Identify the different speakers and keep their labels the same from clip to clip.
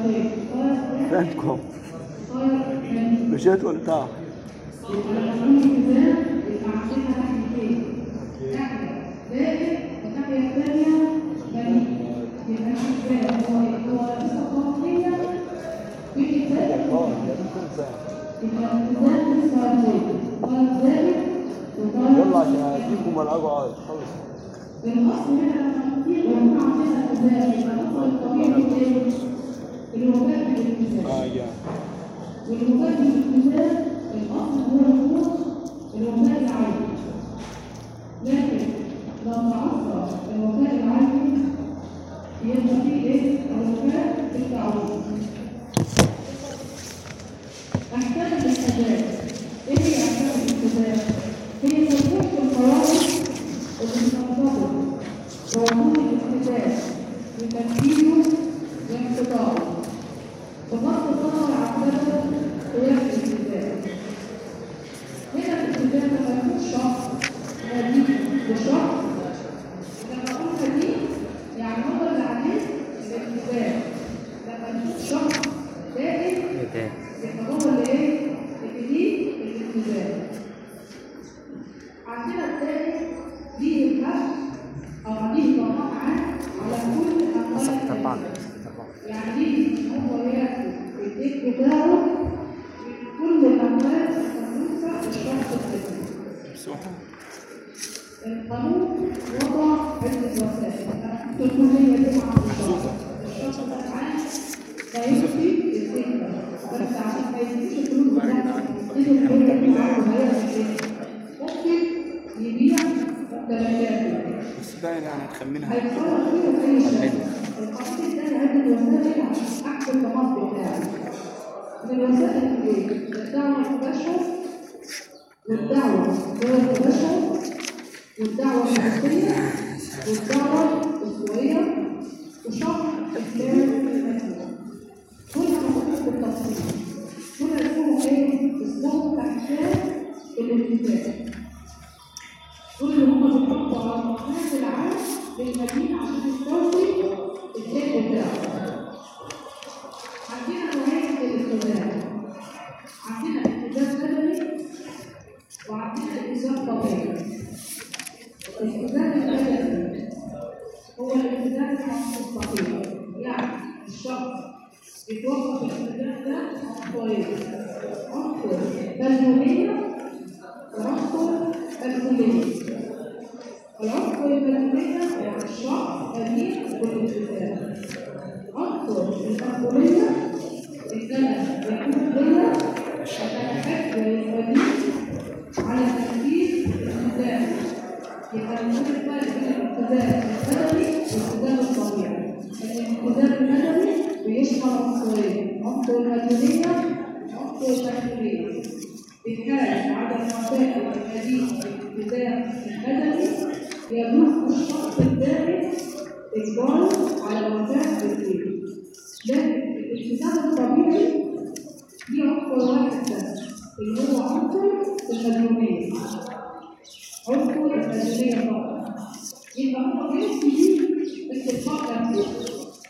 Speaker 1: فهمتكم مشيت ولا تعال يلا عشان اديكم العبوا عاد خلص اه يا
Speaker 2: والمبادئ الالتزام الاصل هو الخوف الوفاء العين لكن لو تعثر الوفاء العين يبقى فيه ايه؟ الوفاء بالتعويض احكام الالتزام ايه هي احكام الالتزام؟ هي تطبيق القواعد المستنبطه ووجود الالتزام بتنفيذه وانقطاعه بغض النظر عن سبب قيام الالتزام هنا الالتزام لما يكون شخص مدين بشخص لما اقول مدين يعني هو اللي عليه الالتزام لما يكون شخص دائم يبقى هو اللي ايه؟ اللي ليه الالتزام عندنا الدائم ليه الحق او ليه ضمان عام على كل انواع
Speaker 3: طبعا
Speaker 2: يعني هو ياخد الديك بتاعه من كل الأموال المخصوصة للشخص الفلاني. القانون وضع عدة وسائل أنا كنت الكلية دي مع الشخص الشخص ده عايز لا يكفي الديك بس عشان ما يديش الفلوس بتاعته يدي الديك اللي عنده هيعمل ايه؟ ممكن يبيع ممتلكاته
Speaker 1: بس باين يعني تخمنها
Speaker 2: هيتصرف فيه في اي شيء القانون ده عدة وسائل عشان احسن الضمان بتاعه من الوسائل ايه؟ الدعوة المباشرة والدعوة غير المباشرة والدعوة الشخصية والدعوة الأسبوعية وشرح إحكام المسؤول كل موجود بالتفصيل كل يكون ايه؟ اسمهم أحكام الالتزام دول اللي هم بيحطوا على المقياس العام للمدينة عشان يستوفي الزيت بتاعه. عندنا نوعين من الالتزام. عندنا التزام بدني وعندنا التزام طبيعي. الالتزام البدني هو الالتزام المستقيم يعني الشخص بيتوقف الالتزام ده كويس عنصر بدنية وعنصر الكلية العنصر المدنية يعني الشخص أمين بالالتزام عنصر المسؤولية إن أنا يكون ليا أنا أحب ويسألني على تنفيذ الالتزام يبقى نقول الفرق بين الالتزام البدني والالتزام الطبيعي الالتزام البدني بيشمل عنصرين عنصر المدنية وعنصر المسؤولية بحال عدم وفاء الحديث بالالتزام البدني يجوز الشخص الدائم إجباره على الوفاء بالدين لكن الالتزام الطبيعي ليه عنصر واحد بس اللي هو عنصر المديونية عنصر المديونية فقط يبقى هو بيمشي باستطلاع نفسه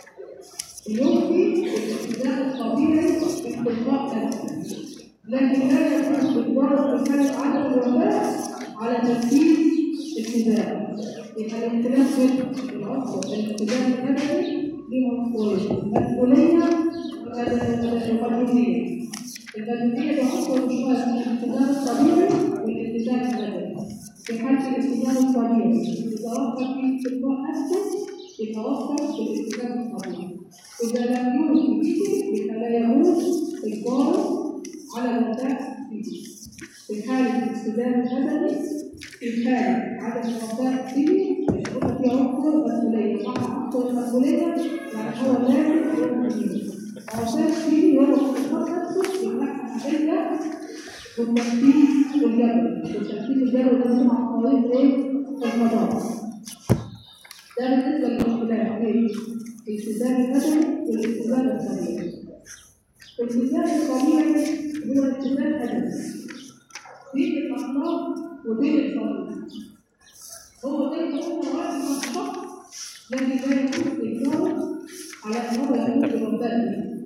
Speaker 2: يمشي الالتزام الطبيعي باستطلاع نفسه لكن لا يكون إجبار في حالة عدم الوفاء على تنفيذ الالتزام يبقى الالتزام في العنصر الالتزام المدني ليه عنصرين مسؤولية والمدنية المدنية ده عنصر مشترك بين الالتزام الطبيعي والالتزام المدني في حالة الالتزام الطبيعي يتوفر فيه استطلاع نفسه يتوفر في الالتزام الطبيعي إذا لم يوجد فيه يبقى لا يجوز إجباره على الوفاء فيه في حالة الالتزام المدني في حالة عدم الوفاء فيه يبقى في عنصر مسؤولية مع عنصر المسؤولية يعني هو لازم يكون فيه عشان فيه ولا استثمار نفسه يمنعها عملية والتنفيذ الجبري والتنفيذ الجبري لازم عن طريق ايه؟ القضاء ده بالنسبة للاختلاف بين الالتزام المدني والالتزام الطبيعي الالتزام الطبيعي هو التزام أدبي بين الأخلاق وبين الفضل هو ده اللي هو واحد من الشخص الذي لا يكون إجباره على أن هو يكون بالرباني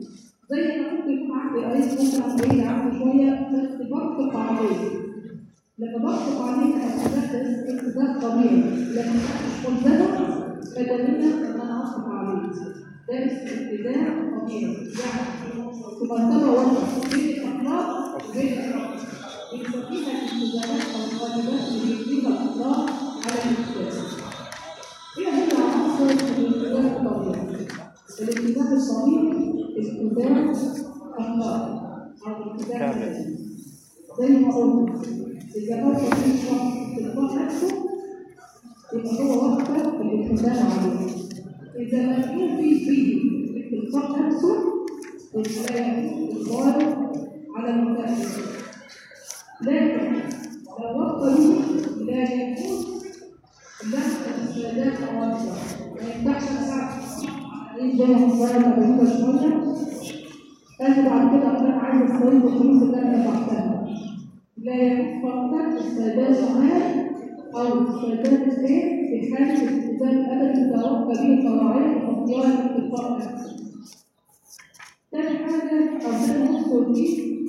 Speaker 2: زي ما ممكن يكون عندي قريب ممكن بعيد عنه شويه بس بطبق عليه لما بطبق عليه اتذكر التزام طبيعي لكن مش ملزمه بدليل ان انا اطبق عليه ده اسمه التزام طبيعي يعني في مرتبه وسط بين الاخلاق وبين الاخلاق بنسميها الالتزامات او الواجبات اللي بيديها الاخلاق على الانسان ايه هي عناصر الالتزام الطبيعي؟ الالتزام الصغير التزام اخلاق او التزام
Speaker 1: كامل.
Speaker 2: زي ما قلنا اذا كان في شخص في الوقت نفسه يبقى هو وقت الالتزام عليه اذا لم يكن في فيه في الوقت نفسه يبقى لا يكون الغالب على المكافئ لكن لو وقت لا يكون نفس الشهادات او اكثر ما ينفعش اساعد ايه زي ما صغيره بعيده شويه انا بعد كده انا عايز استغل الفلوس اللي انا دفعتها لا يكون فقط السادات العام او السادات الايه في حاله الالتزام الادبي توفى به قواعد واختيار الاتفاق تاني حاجه ربنا يذكر فيه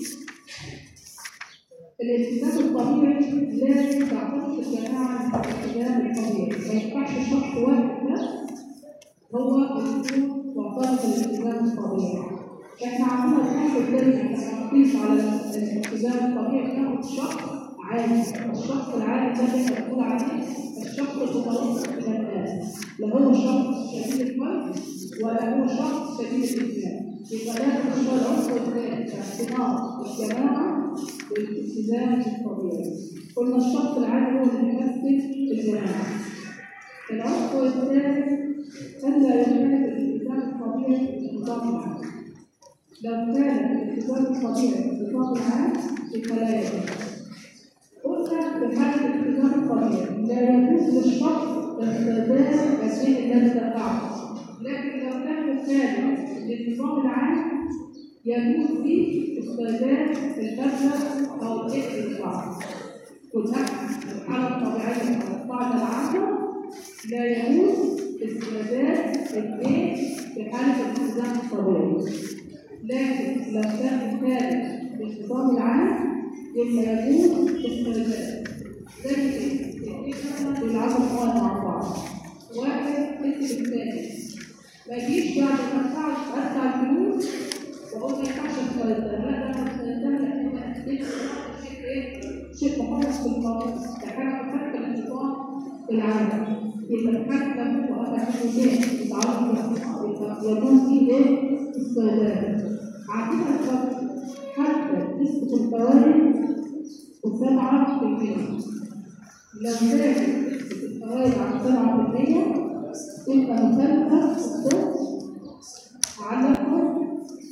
Speaker 2: الالتزام الطبيعي لازم تعتقد الجماعه الالتزام الطبيعي ما ينفعش شخص واحد بس هو اللي يكون معترض الالتزام الطبيعي احنا عندنا الحمد لله التحقيق على الالتزام الطبيعي بتاخد شخص عادي الشخص العادي ده اللي احنا بنقول عليه الشخص المتوسط من الناس لا هو شخص شديد الفرد ولا هو شخص شديد الالتزام يبقى لازم هو العنصر الثاني اعتناق الجماعه والالتزام الطبيعي قلنا الشخص العادي هو اللي يمثل الجماعه العنصر الثالث ألا يكون الالتزام الطبيعي بالنظام العام لو كان الالتزام الطبيعي بالنظام العام فلا يجوز قلنا في حالة الالتزام الطبيعي لا يجوز للشخص استخدام الشيء الذي دفعه لكن لو كان خارج للنظام العام يجوز فيه استخدام المبلغ أو الإدفاع كلها الحالة الطبيعية أو القاعدة العامة لا يجوز استخدام الايه في حالة الالتزام الطبيعي لكن لو كان خارج النظام العام يبقى يجوز استخدام زي الاثنين مثلا بيلعبوا كورة مع بعض واحد اسم الثاني ما يجيش بعد ما ادفع ادفع الفلوس واقول ما ينفعش استخدمها لا ده انا استخدمها لان انا شيء ايه شيء محرك في القانون ده حاجه مخالفه للنظام العام يبقى الحاكم هو أفعل ايه يتعرض يبقى يكون فيه ايه استخدام عندنا الفرق حتى نسبة الفوائد وسبعة في المية لو زادت نسبة الفوائد عن سبعة في المية تبقى مخالفة الصوت على الفرق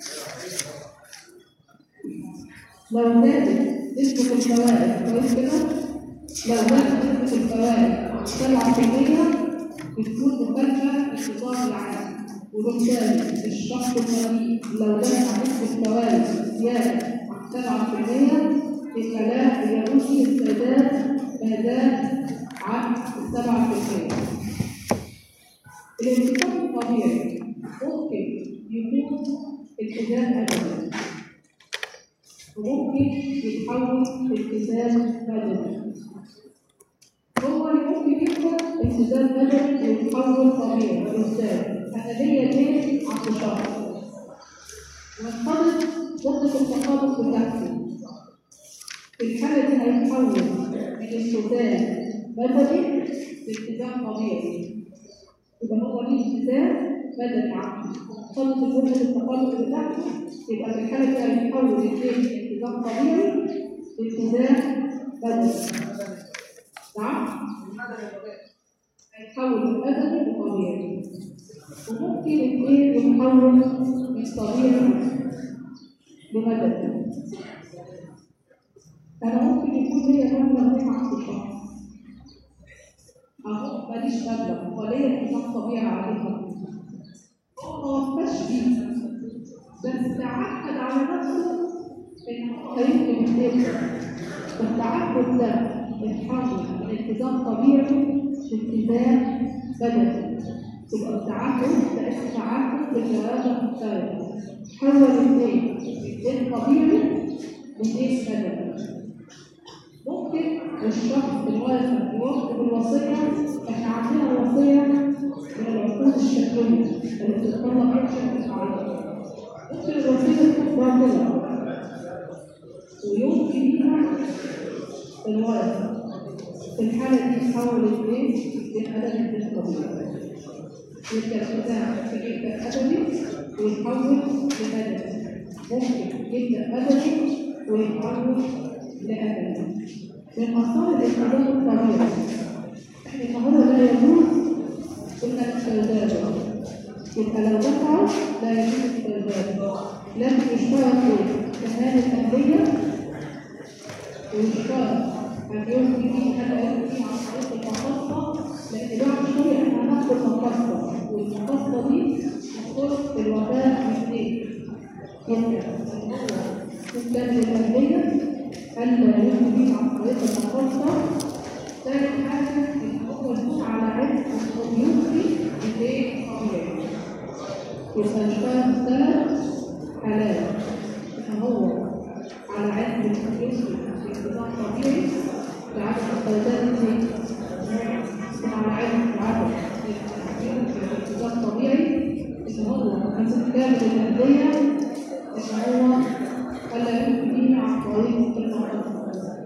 Speaker 2: لو زادت نسبة الفوائد كويس كده لو زادت نسبة الفوائد سبعة في المية بتكون مخالفة للنظام العام وبالتالي الشخص المريض لو دفع نسبة فوائد زيادة عن سبعة في المية يبقى لا يجوز السداد ما زاد عن السبعة في المية الالتزام الطبيعي ممكن يكون التزام أبدي وممكن يتحول التزام بدني هو اللي ممكن يكون التزام بدني ويتحول طبيعي وإنسان أنا ليا دين عند شخص وانقضت مدة التقابض بتاعتي في الحالة دي هيتحول من التزام بدني لالتزام طبيعي يبقى هو ليه التزام بدني عنده خلص مدة التقابض بتاعته يبقى في الحالة دي هيتحول الدين من التزام طبيعي لالتزام بدني نعم هيتحول من بدني لطبيعي وممكن الاثنين يتحولوا من طبيعي لمدني انا ممكن يكون ليا مبلغ مع الشخص اهو ماليش مبلغ وليا التزام طبيعي عليها هو ما وفاش بيه بس تعهد على نفسه ان هو هيمكن يقدر والتعهد ده يتحول من التزام طبيعي لالتزام بدني تبقى التعهد ده اسمه تعهد بالإرادة المختلفة حول الاثنين الاثنين طبيعي لاثنين بدني ممكن الشخص الواقف يوقف الوصية احنا عندنا وصية من العقود الشكلية اللي بتتطلب ايه بشكل معين ممكن الوصية تكون باطلة ويمكن بيها الورثة في الحالة دي تحول الايه للأدب الطبيعي والتركيزات يبقى أدبي ويتحول لأدبي ممكن يبقى أدبي ويتحول لأدبي من مصادر الإنتاج الطبيعي احنا النهارده لا يجوز قلنا الاسترداد يبقى لو دفعوا لا يجوز الاسترداد لكن يشترط كمان الأهلية ويشترط أن يمكن به أن يمكن عن طريق المقصة لأن بعد شوية احنا هناخد المقصة والمقصة دي تخص الوفاة الاثنين يبقى كان الأهلية ألا يمكن به عن طريق المقصة ثالث حاجة إن هو يكون على علم الكميونتي بدين طبيعي يبقى اشتغل ثلاث حالات إن هو على علم الكميونتي بنظام طبيعي لعدد الفيضان دي على علم العدد بنظام طبيعي إن هو مثل كامل الأندية إن هو ألا يمكن به عن طريق المقصة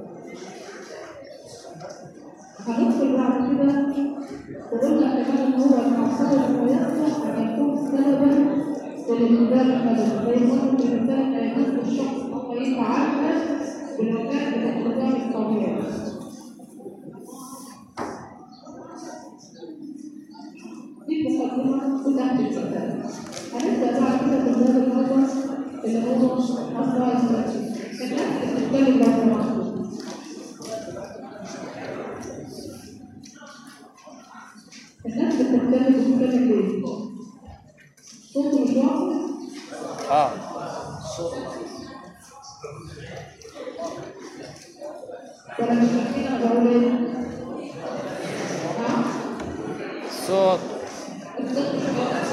Speaker 2: هندخل بعد كده وقلنا كمان ان هو المعصيه الميسر ان يكون سببا للانتداب الابدي زي ما قلت الانسان لا يجوز للشخص ان هو يتعامل بالوفاه بالانتداب الطبيعي دي مقدمه وتحت الكتاب هنبدا بعد كده بالباب الاول اللي هو اصلا الناس بتتكلم لو سمحتوا الناس بتتكلم بتتكلم ليه؟ صوته مش واضح؟
Speaker 1: اه
Speaker 2: ولا مش فاهمين انا بقول ايه؟ ها؟
Speaker 1: صوت
Speaker 2: الصوت مش واضح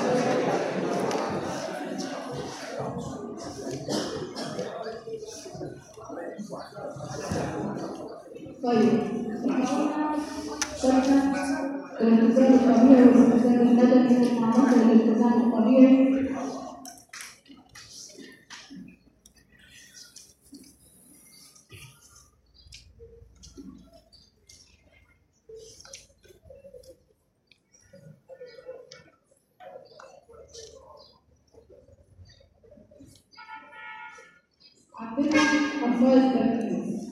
Speaker 2: طيب احنا قلنا قلنا الالتزام الطبيعي والالتزام المدني من عناصر الالتزام الطبيعي عندنا أنواع التركيز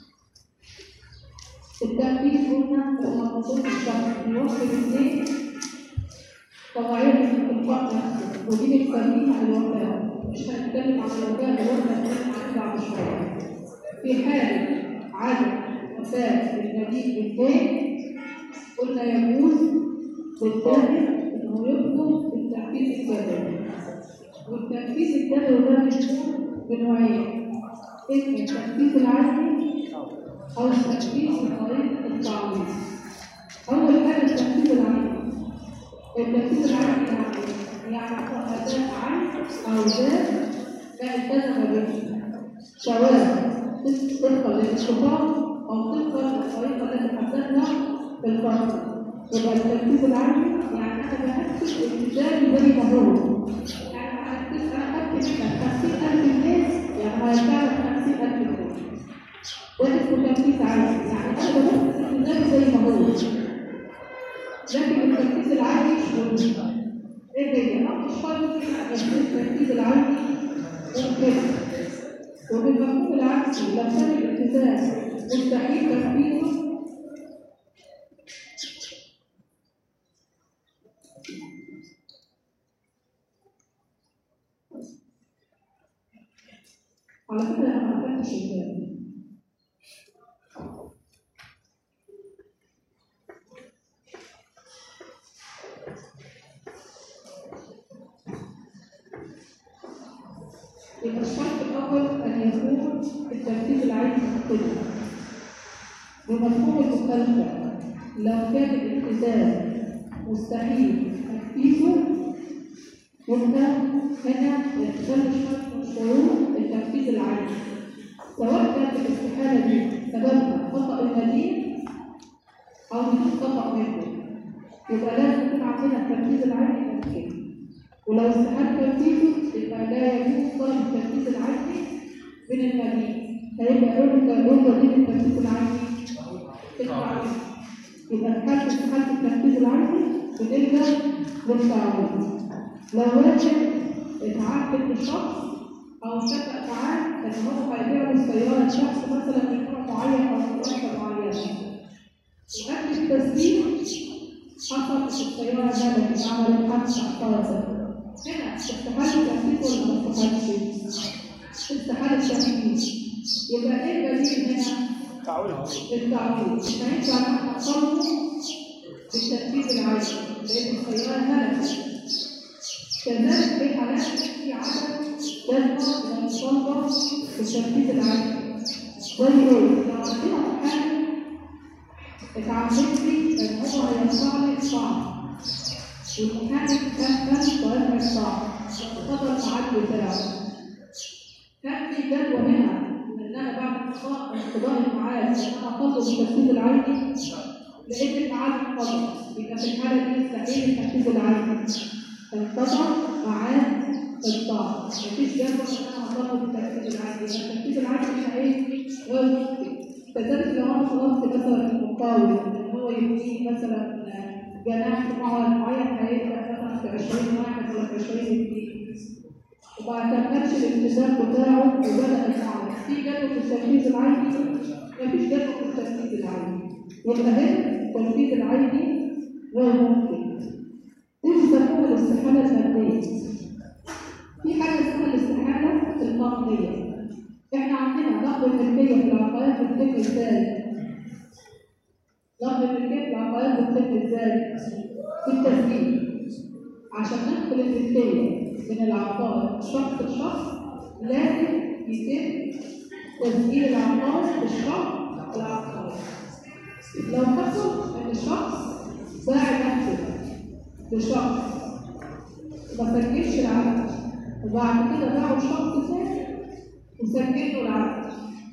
Speaker 2: التركيز قلنا لما تصل الشخص يوصل الاثنين طبيعية التلقاء نفسه ودي بنسميها الوفاة مش هنتكلم عن الوفاة الوفاة هنتكلم عنها بعد شوية في حالة عدم وفاة المدينة بالبيت قلنا يجوز للداخل انه يطلب التركيز الجدلي والتركيز الجدلي ده بيكون بنوعين اسم التركيز العزمي أو التركيز بطريقة التعويض أول حاجة التركيز العزمي التركيز العزمي يعني يعني هو أداء عام أو ذات لا التزم به سواء طبقا للاتفاق أو طبقا للطريقة التي حددنا في الفصل يبقى التركيز العزمي يعني أنا بأكد التزامي زي ما هو يعني أكد أنا أكد 50000 جنيه يعني هيرجع لك 50000 جنيه ده اسمه تركيز عالي يعني انا بنفذ الالتزام زي ما هو لكن التركيز العالي مش مهم ايه هي؟ اول شرط التركيز العالي ممكن وبالمفهوم العكسي لو كان الالتزام مستحيل تنفيذه على فكرة أنا ما أخدتش الباب يبقى الشرط الأول أن يكون الترتيب العين مختلف بمفهوم المخالفة لو كان الالتزام مستحيل تنفيذه يبقى هنا يتخلى الشرط المدين أو بدون خطأ منه يبقى لازم يكون عندنا التركيز العيني ممكن ولو استحال تركيزه يبقى لا يجوز طلب التركيز العيني من المدين هيبقى يقول لك الجملة دي التركيز العيني التعويض يبقى في حالة استحالة التركيز العيني بنلجأ للتعويض لو واحد اتعاقد بشخص او اتفق معاه ان هو هيبيع له سياره شخص مثلا من نوع معين او من وحده معينه وقبل التسليم حصل في السياره ملكي عملت حادثه احترزت هنا استحاله التنفيذ ولا ما استحالش؟ استحاله التنفيذ يبقى ايه البديل هنا؟
Speaker 1: تعويض
Speaker 2: التعويض مش هينفع ان احنا نصرف بالتنفيذ العادي لان السياره هلكت كذلك في حالات في عدم لازمه من المصنف في التنفيذ العادي زي ايه؟ لو عندنا محامي اتعمدت لي ان هو هيرفع لي صعب والمحامي كان كان سؤال صعب وخطر الميعاد بتاعه كان في جدوى هنا ان انا بعد انقضاء انقضاء الميعاد ان انا اطلب التنفيذ العادي لقيت الميعاد انقضى يبقى في الحاله دي يستحيل التنفيذ العادي انقطع ميعاد الطاعه مفيش جدوى ان انا اطلب التنفيذ العادي يبقى التنفيذ العادي هنا ايه؟ غير ممكن كذلك لو انا طلبت مثلا المقاول ان هو يبني مثلا جناح معين معين هيبقى مثلا في 20 واحد ولا في 20 اثنين وما اعتمدش الالتزام بتاعه وبدا يتعامل في جدول في التنفيذ العيني مفيش جدول في التنفيذ العيني يبقى هنا التنفيذ العيني غير ممكن دي بيسموها الاستحاله الماديه في حاجه اسمها الاستحاله النقديه احنا عندنا نقد الملكيه في العقارات بتتم ازاي؟ نقد الملكيه في العقارات بتتم ازاي؟ في التسجيل عشان ندخل الملكيه من العقار شخص لشخص لازم يتم تسجيل العقار في الشخص العقار لو حصل ان الشخص باع نفسه لشخص ما سجلش العقد وبعد كده باعه لشخص ثاني وسجل له العقد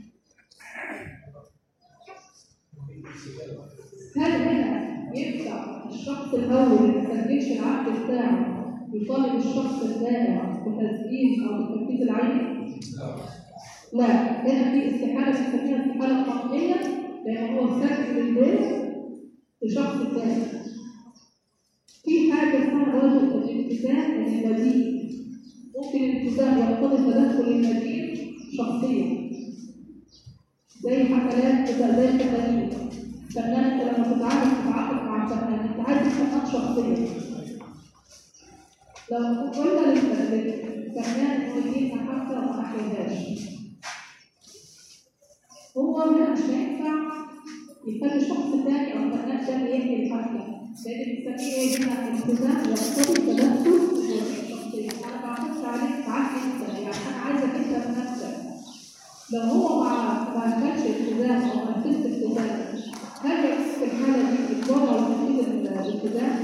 Speaker 2: هل هنا ينفع الشخص الاول اللي ما سجلش العقد بتاعه يطالب الشخص البائع بتسجيل او بتنفيذ العين؟ لا هنا في استحاله بنسميها استحاله قانونيه لان هو سجل البيع لشخص ثاني في حاجه اسمها برضه الالتزام من المدين ممكن الالتزام يقتضي تدخل المدين شخصيا زي حفلات تبقى زي الفنانين فنان انت لما تتعامل تتعاقد مع فنان انت عايز فنان شخصيا لو قلنا للفنان انه يجيب حفله ما احياهاش هو هنا مش هينفع يخلي شخص تاني او فنان تاني يحيي الحفله لان بنسميه ايه هنا التزام يقتضي تدخل الشخصيه انا ما بعتمدش عليك معاك انت يعني انا عايزك انت بنفسك لو هو ما ما كانش التزام او ما نفذش التزام هل يكون في الحاله دي اجبار او تنفيذ الالتزام؟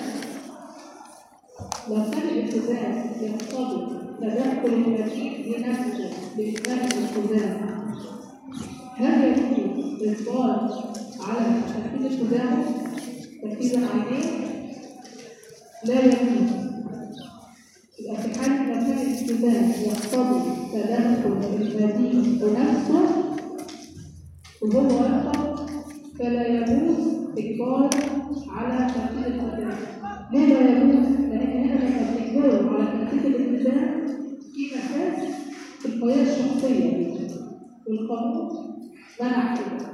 Speaker 2: لو كان الالتزام يقتضي تدخل المدين بنفسه بإتمام الالتزام هل يكون إجبار على تنفيذ التزامه تنفيذا عليه؟ لا يكون يبقى في حالة لو كان الالتزام يقتضي تدخل المدين بنفسه وهو يقع فلا يجوز إجبار على تنفيذ الالتزام ليه لا يجوز؟ لأن هنا لما بنجبره على تنفيذ الالتزام في مساس في الحياة الشخصية والقانون منع كده.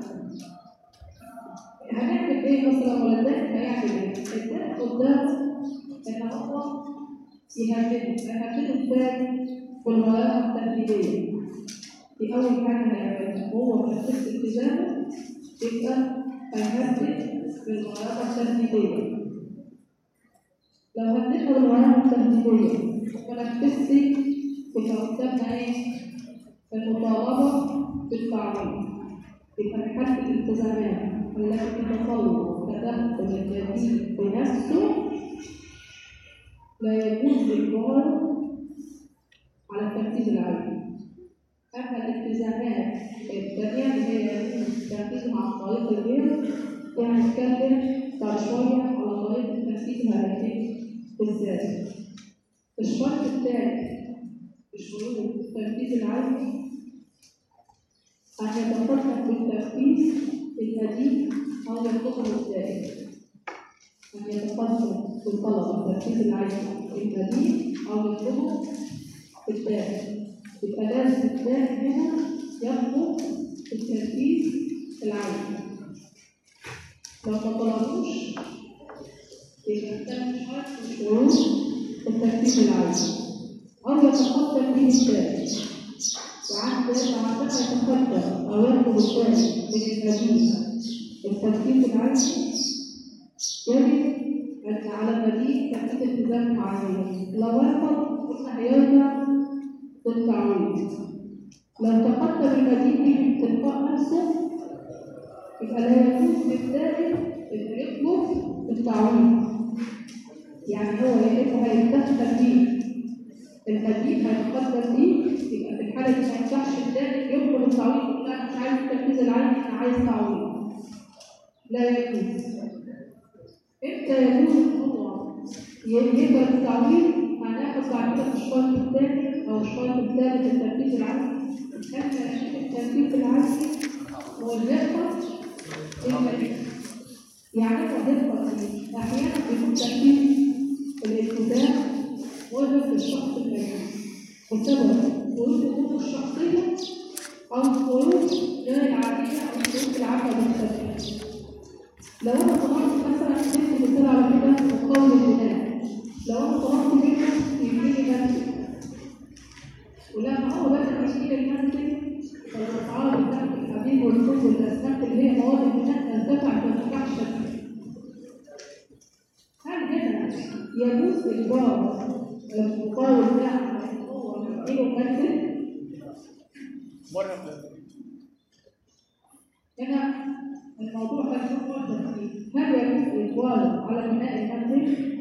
Speaker 2: هنعمل ايه مثلا ولا الدائم هيعمل ايه؟ الدائم قدام ان هو يهدده، يهدده ازاي؟ بالغيرات التهديدية. دي أول حاجة هيعملها، وهو في نفس التزامه يبقى هيهدد بالغيرات التهديدية. لو هدينا بالغيرات التهديدية ونفذت يبقى قدامنا ايه؟ المطالبة بالتعويض. يبقى في حالة الالتزامات التي تتطلب تدخل الجديد بنفسه لا يجوز الإجبار على التنفيذ العادي. أما الالتزام إذا كانت الثانية اللي هي التركيز مع طريقة الغير يعني نتكلم بعد شوية على طريقة التركيز الهيئتي بالذات. الشرط الثاني في شروط التركيز العلمي أن يتقدم بالتركيز القديم أو يطلقه الدائم. أن يتقدم بالطلب التركيز العلمي القديم أو يطلقه الدائم. يبقى لازم الدائم هنا يطلب التركيز العلمي. لو ما طلبوش يبقى ده مش شرط من شروط التركيز العلمي. أو يتقدم به الدائم. وعند عندما يتقدم أو يطلب الدائم من المدينة التركيز العلمي يجب أن على المدين تأكيد التزام معين لو رفض قلنا هيرجع للتعويض لو تقدم المدين به من تلقاء نفسه يبقى لا يجوز للدائم إنه يطلب التعويض يعني هو يا إما هيتدخل فيه المدين هيتقدم بيه يبقى في الحالة دي ما ينفعش الدائم يطلب التعويض يقول أنا مش عايز التركيز العلمي أنا عايز تعويض لا يجوز امتى يجوز ان هو يقبل التعويض هناخد بعد كده في الشرط الثاني او الشرط الثالث التركيز العلمي كان التركيز العلمي هو الدقه الماليه يعني ايه الدقه دي؟ احيانا بيكون تركيز الالتزام وجد الشخص المالي بسبب ظروف اموره الشخصيه او ظروف غير العاديه او الظروف العامه بالتركيز لو انا طلبت مثلا ست مثال على كده مقاول البناء لو انا طلبت منه يديني منزل ولما هو بدأ يشيل المنزل فالاسعار بتاعت الحديد والطوب والاسمنت اللي هي مواد البناء ارتفعت ارتفاع شديد هل هنا يجوز اجبار المقاول ده ان هو يديله منزل؟
Speaker 1: مرة
Speaker 2: هنا الموضوع كان له وحدة فيه هل يجوز الإجبار على بناء المنزل؟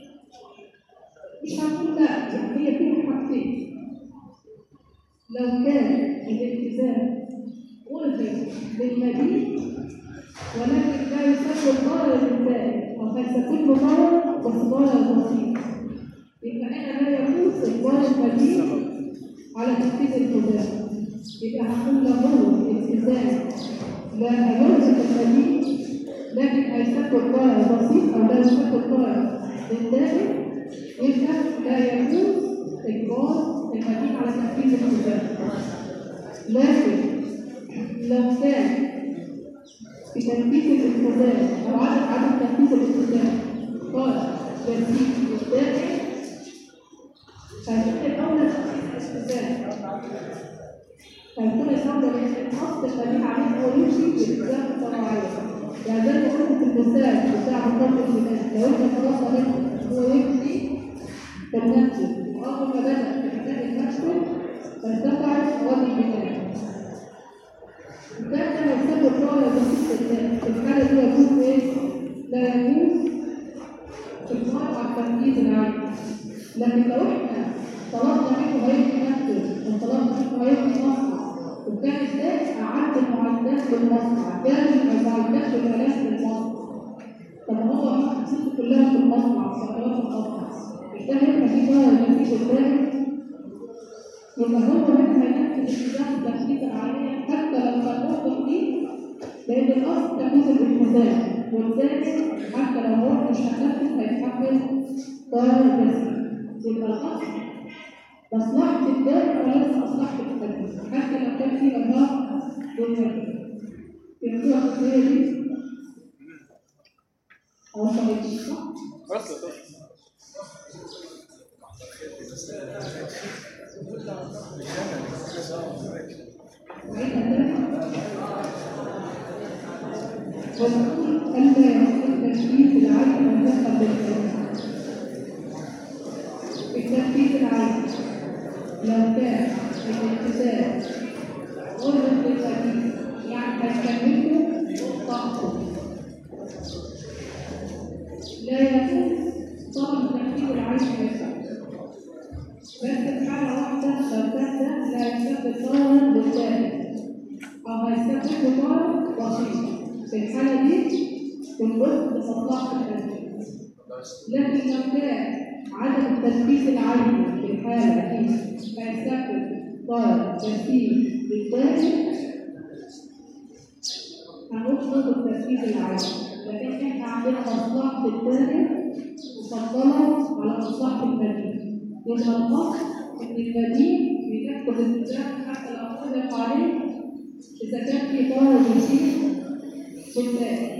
Speaker 2: مش هنقول لا يعني هي فيها حاجتين لو كان الالتزام ملزم بالمدين ولكن لا يسبب ضرر للبائع او هيسبب له ضرر بس ضرر بسيط يبقى هنا لا يجوز اجبار المدين على تنفيذ الالتزام يبقى هنقول له هو الالتزام لا يلزم المدين لكن هيسبب ضرر بسيط او لا يسبب ضرر للدائم يبقى لا يجوز اجبار المدين على تنفيذ الالتزام لكن لو كان في تنفيذ الالتزام او عدم عدم تنفيذ الالتزام قال تنفيذ الدائم فهيكون الاولى تنفيذ الالتزام فيكون الأمر لأن الأصل الدليل عليه هو يمشي بالإلزام الطبيعية. يعني زي ما قلت في المثال بتاع مقابل البناء لو أنت خلاص عرفت هو يمشي فلنفسه وأول ما بدأ في بناء المنزل فارتفعت مواد البناء. وكان ده هيسبب ضرر بسيط للناس. في الحالة دي يجوز إيه؟ لا يجوز إجماع على التنفيذ العام. لكن لو إحنا طلبنا منه هيبني نفسه وطلبنا منه هيبني مصنع وكان ازاي اعد المعدات للمصنع كان المعدات والالات للمصنع طب هو حطيته كلها في المصنع وصنعات المصنع مش ده هيبقى في ضرر نتيجه ذلك يبقى هو هنا هينفذ التزام التنفيذ العالية حتى لو كان موقف فيه لأن الأصل تنفيذ الالتزام والثاني حتى لو هو مش هينفذ هيتحمل ضرر بس يبقى الأصل مصلحة الدائم وليس مصلحة التنفيذ حتى لو كان في إرهاق للتنفيذ يبقى الخطية دي وصلت صح؟
Speaker 1: بس
Speaker 2: ونقول ألا يكون تنفيذ العين مطلقا بالكلام التنفيذ العين لو كان الالتزام غرض بالتنفيذ يعني هيكمله طاقته لا يكون طلب تنفيذ العين يسع بس في حالة واحدة لو كان ده لا يسبب ضررا للتاني لمصلحة الأسد لكن لو كان عدم التركيز العالي في الحالة دي هيسبب ضرر تركيز بالداخل هنطلب التركيز العالي لكن احنا عندنا مصلحة الداخل مفضلة على مصلحة المدينة يبقى الأصل إن المدينة بينفذ الالتزام حتى لو أطلق عليه إذا كان في ضرر يزيد بالداخل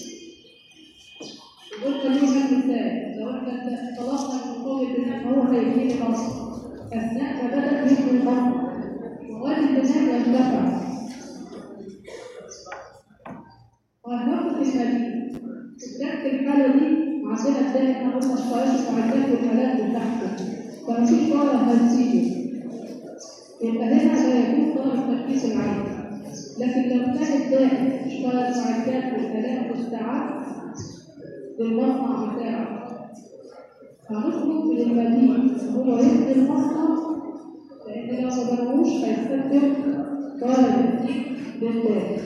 Speaker 2: وقلت ليه مثال لو احنا طلبنا من قوة البناء هو هيجيب مصر أثناء ما بدأ يبني مصر مواد البناء يرتفع وهناخد المدينة في الحالة دي عندنا تاني احنا قلنا اشتراك معدات والحالات بتاعته فمفيش ضرر هتزيد يبقى هنا لا يجوز ضرر التركيز العالي لكن لو كان الداخل اشترك معدات والحالات مستعد للمصنع بتاعه هنطلب من المدينة هو يبني المصنع لأن لو ما بنوش هيستخدم ضرر للداخل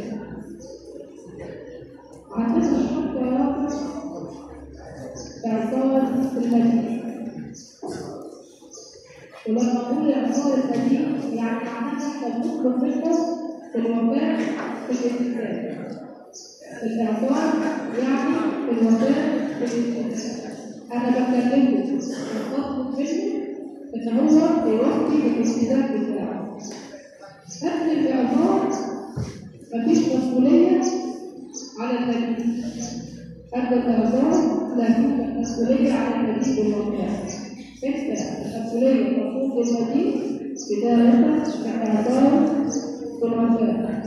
Speaker 2: عندنا شرط رابع إعصار المدينة ولما نقول إعصار المدينة يعني معناها إحنا بنطلب منه في الوفاة في الالتزام الإعصار يعني في الوفاة في الالتزام أنا بكلمه وبطلب منه إن هو يوفي بالالتزام بتاعه قبل الإعصار مفيش مسؤولية على المدينة قبل الإعصار لا يوجد مسؤولية على المدينة بالوفاة انت المسؤولية تقوم بالمدينة بداية كإعصار بالوفاة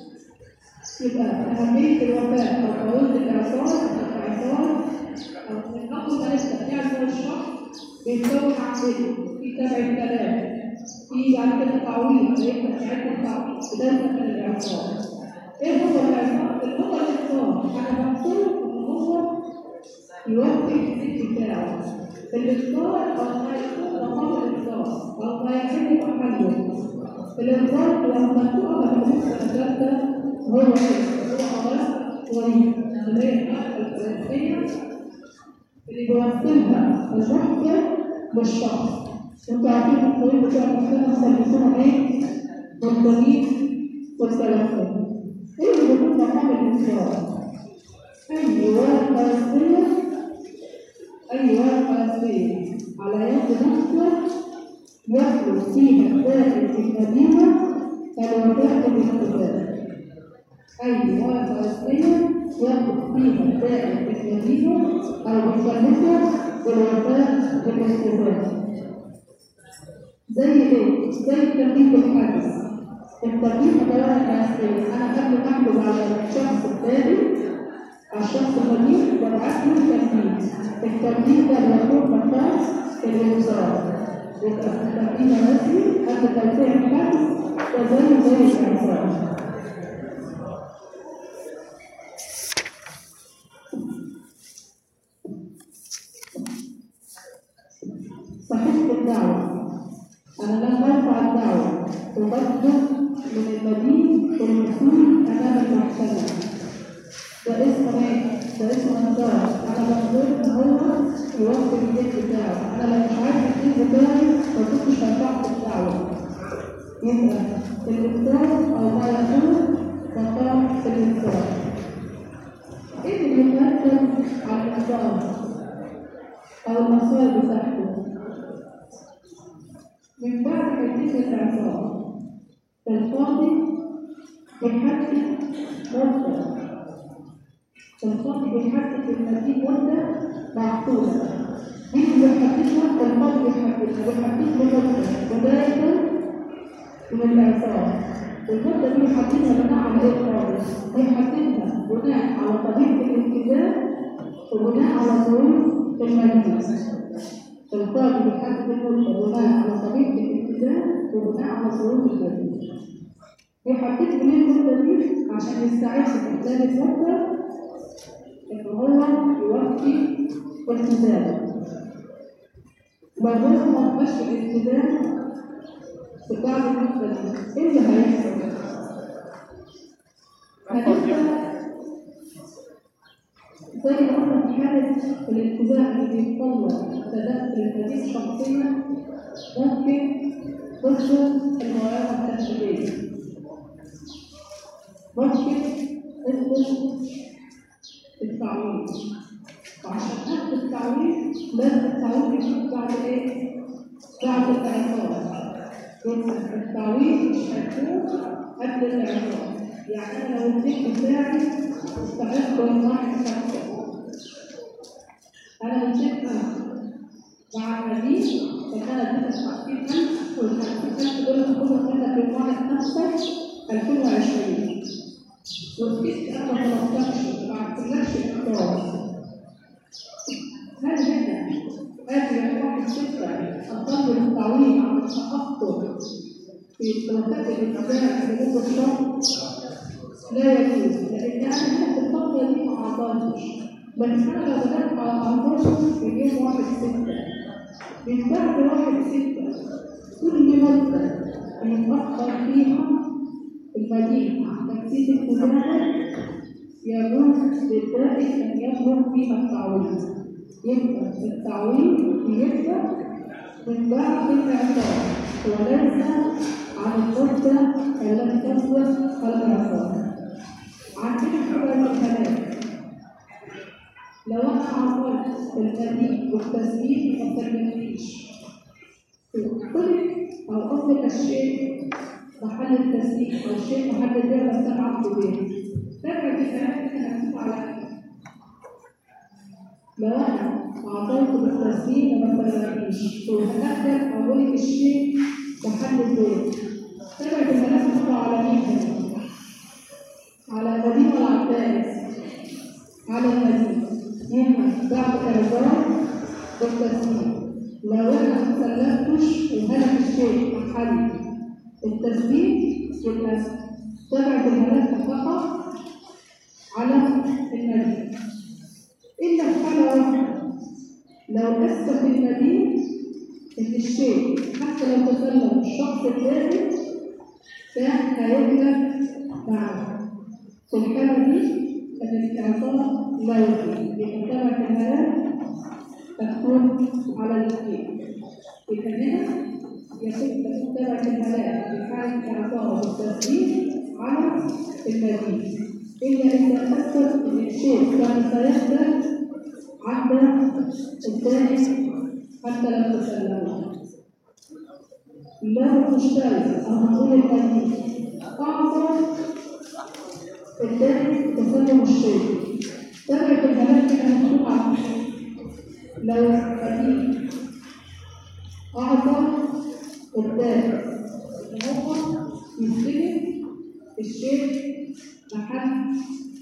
Speaker 2: يبقى أهمية الوفاة أو طويلة الإعصار الإعصار أو من أول ما نبدأ نعمل الشهر بيتكون عندنا في تبع الكلام في بعد كده تعويض هيبقى في عدة تعويض بداية من الإعصار إيه هو الإعصار؟ اللي هو الإفطار أنا بقول إن هو يوفي الست بتاعه الإفطار أو ما يكون مقام الإفطار أو ما يحل محله الإفطار لما تقع بالنسبة للجدة هو هو خلاص وليد اللي هي الحلقة الفلسطينية اللي بيوصلها الوحدة للشخص انتوا عارفين الطريق بتاع المحكمة بيسموها ايه؟ بالطريق والتلفون ايه اللي بيكون مقام الانفراد؟ اي ورقة فلسطينية اي ورقة فلسطينية على يد نفسه يخلص فيها داخل في المدينة الوفاة بالانتفاض أي ورقة فلسطينية يخلص فيها داخل في المدينة أو بيخلصها بالوفاة بالانتفاض زي ايه؟ زي ترتيب الحدث الترتيب مدار الأسئلة أنا قبل ما أحكم على الشخص الثاني على الشخص القديم ببعت له ترتيب الترتيب ده بيكون مقاس الإنذار يبقى الترتيب الرسمي قبل توزيع الحدث ده زي زي الإنذار صحيح الدعوة أنا لما أرفع الدعوة وبطلب من المدين المسؤول أمام المحكمة ده اسمه إيه؟ ده اسمه إنذار أنا بطلب إن هو يوفي البيت بتاعه أنا لو مش عارف البيت بتاعي ما كنتش هرفعت الدعوة يبقى الإنذار أو ما يكون مقام الإنذار إيه اللي بيترتب على الإنذار أو المصائب بتاعته من بعد تجديد الإعصار القاضي بيحدد مدة القاضي بيحدد المزيد مدة معقولة دي اللي بيحددها القاضي بيحددها بيحدد له مدة بداية من الإعصار المدة دي بيحددها بناء على إيه القاضي؟ بيحددها بناء على طبيعة الالتزام وبناء على ظروف المدينة القاضي بيحدد المدة بناء على طبيعة الالتزام وبناء على ظروف المدينة بيحدد ليه المدة دي عشان يستعد في خلال المدة إن هو يوفي التزامه لو هو ما بقاش الالتزام في بعد المدة دي ايه اللي هيحصل؟ هنبدأ زي ما قلنا الالتزام اللي بيتطلب تدخل الحديث شخصيا ممكن تدخل الموارد التشريعية ممكن تدخل التعويض وعشان تاخد التعويض لازم التعويض يكون بعد ايه؟ بعد الإعطاء يبقى التعويض مش هيكون قبل الإعطاء يعني أنا لو اديت بتاعي استحق من واحد خمسة أنا اديت مع المدين فكان اديتك خمسين ألف والخمسين ألف دول هاخدهم منك من واحد خمسة ألفين وعشرين واديت أنا ما طلبتكش ما عملتلكش إقرار هل هنا هذه واحد ستة أطلب التعويض عن التخطر في الثلاثات الإنسان في حدود الشر لا يجوز لأن أنا هذه الفترة دي ما أعطانيش بس أنا لو بدأت أعطاني في يوم واحد ستة من بعد واحد ستة كل مدة يتأخر فيها المدينة عن تنفيذ التجارة يجوز للبائع أن يطلب فيها التعويض يبقى التعويض بيبدأ من بعد الإعطاء وليس عن المدة التي تسبق الإعطاء عندنا حاجة الكلام لو أنا عملت التأديب والتسجيل ما تكلمنيش قلت أو أطلق الشيء محل التسجيل أو الشيء محل البيع بس أنا عبد به فكرة الكلام اللي مكتوب على لو انا اعطيت بالتسليم وما تلاقيش وهقدر اقول لك الشيء محل البيت تبعت الملف مره على مين كمان؟ على المدينه ولا على الثالث؟ على المدينه هنا بعد اعذار بالتسليم لو انا ما سلمتش وهلك الشيء محل التسليم يبقى تبعت الملف فقط على المدينه إلا في حالة واحدة لو أثبت المدين إن الشيء حتى لو تسلم الشخص الثاني فهيبلغ معه في الحالة دي الاستعطاء لا يمكن بمتابعة الملاك تكون على الاثنين يبقى هنا يتم متابعة الملاك في حالة الاستعطاء والتسليم على المدين إلا إذا أثبت إن الشيء كان سيحدث عند الدائس حتى لم تسلمه له مشترك أو نقول الحديث أعطى الدائس تسلم الشيء تبعت الملاك كده مكتوب على لو الحديث أعطى الدائس إن هو يستلم الشيء محل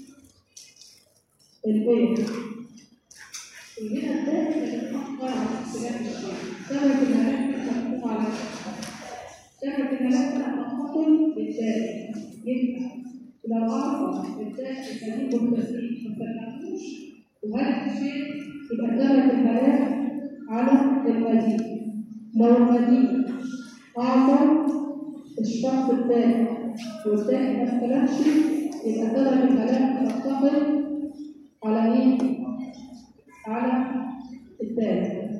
Speaker 2: البيت وهنا الدائم يتحقق على اختلاف الشيء سبب الملف تحقق على سبب الملف تحقق بالدائم يبقى لو أعطى الدائم الجديد والتسليم ما سلموش وهذا الشيء يبقى سبب الملف على المزيد لو المزيد أعطى الشخص الثاني والثاني ما استلمش يبقى سبب الكلام تنتقل على مين؟ على الثالث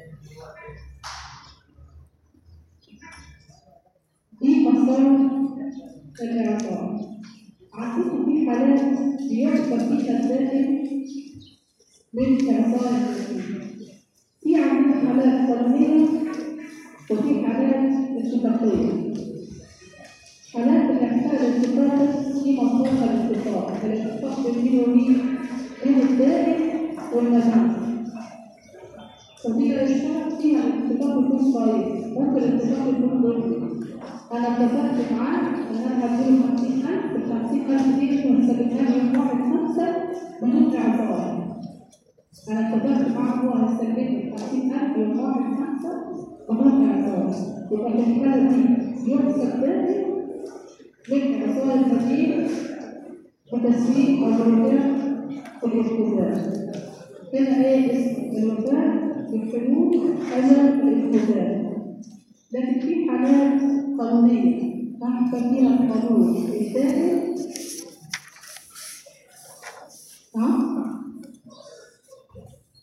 Speaker 2: دي مسار الإعطاء عندكم في حالات بيحصل فيها الداخل من إعطاء المسلمين في عندنا حالات قانونية وفي حالات اتفاقية حالات الإحسان الاتفاقي في مطلوب الاتفاق الاتفاق بين وبين بين الدائم والمجموع فدي الاشتراك فيها الاتفاق يكون صحيح ممكن الاتفاق يكون ضد انا اتفقت معاه ان انا هديله 50000 ال 50000 دي احنا هنسلمها له يوم واحد خمسه بدون اعتراض انا اتفقت معاه هو هيسلمني 50000 يوم واحد خمسه بدون اعتراض يبقى في الحاله دي يحسب دائم من إعطاء المدين وتسويق الرجال الالتزام. هنا إيه اسم الوفاء بحلول أجل الالتزام. لكن في حالات قانونية تحت فيها القانون الدائم نعم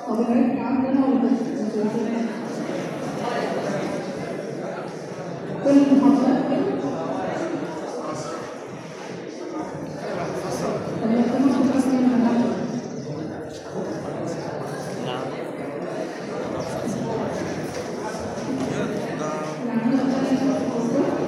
Speaker 2: طب العلم عندنا ولا بس؟ كل المحافظات طب لو سمحت بس من المحافظة. يعني عندنا ثلاث محافظات.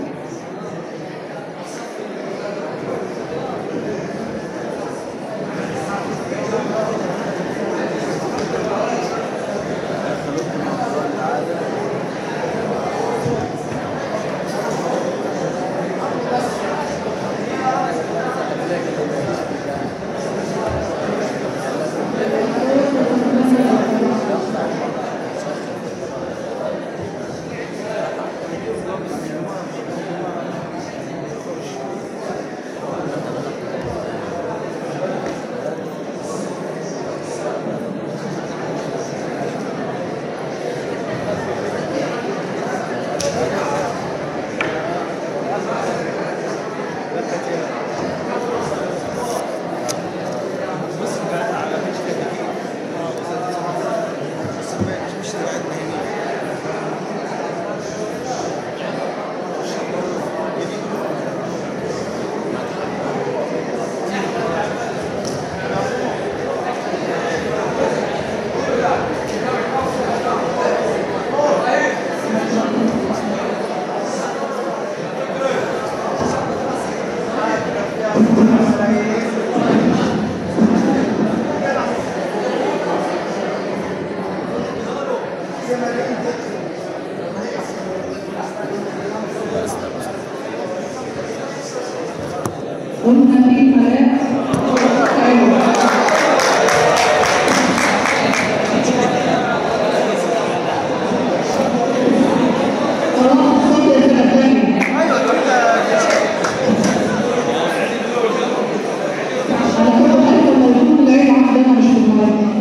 Speaker 2: قلنا في حالات أيوة. خلاص اتفضل كده تاني على كل حاجة موجود العيب عندنا مش في المعرض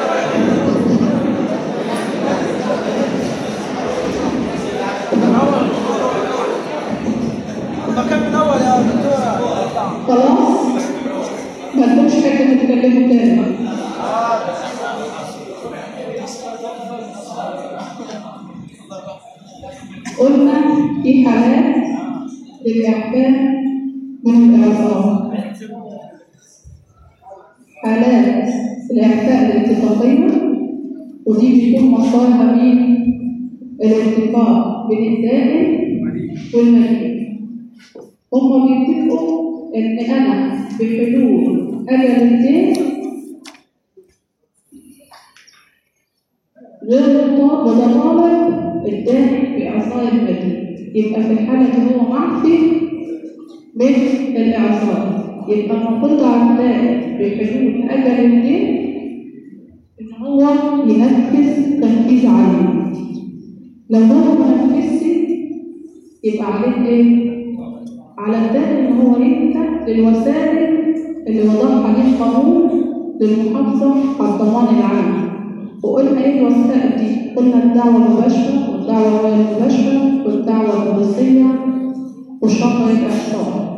Speaker 3: المكان من اول يا دكتوره
Speaker 2: خلاص ما تكونش حاجة تتكلموا تاني قلنا في حالات للإعفاء من الإعصار حالات الإعفاء الاتفاقية ودي بيكون مصدرها مين؟ الاتفاق بين الدائن والمدين هما بيتفقوا ان انا بحلول اجل الدين غير مطالب بطالب الدائن باعصار المدين يبقى في الحاله دي هو معفي من الاعصار يبقى المفروض على الدائن بحلول اجل الدين ان هو ينفذ تنفيذ عليه لو هو ما نفذش يبقى عليه ايه؟ على الدائم ان هو يفتح للوسائل اللي وضعها عليه القانون للمحافظه على الضمان العام وقلنا ايه الوسائل دي؟ قلنا الدعوه المباشره والدعوه غير المباشره والدعوه البوليسيه والشرط الاحصاء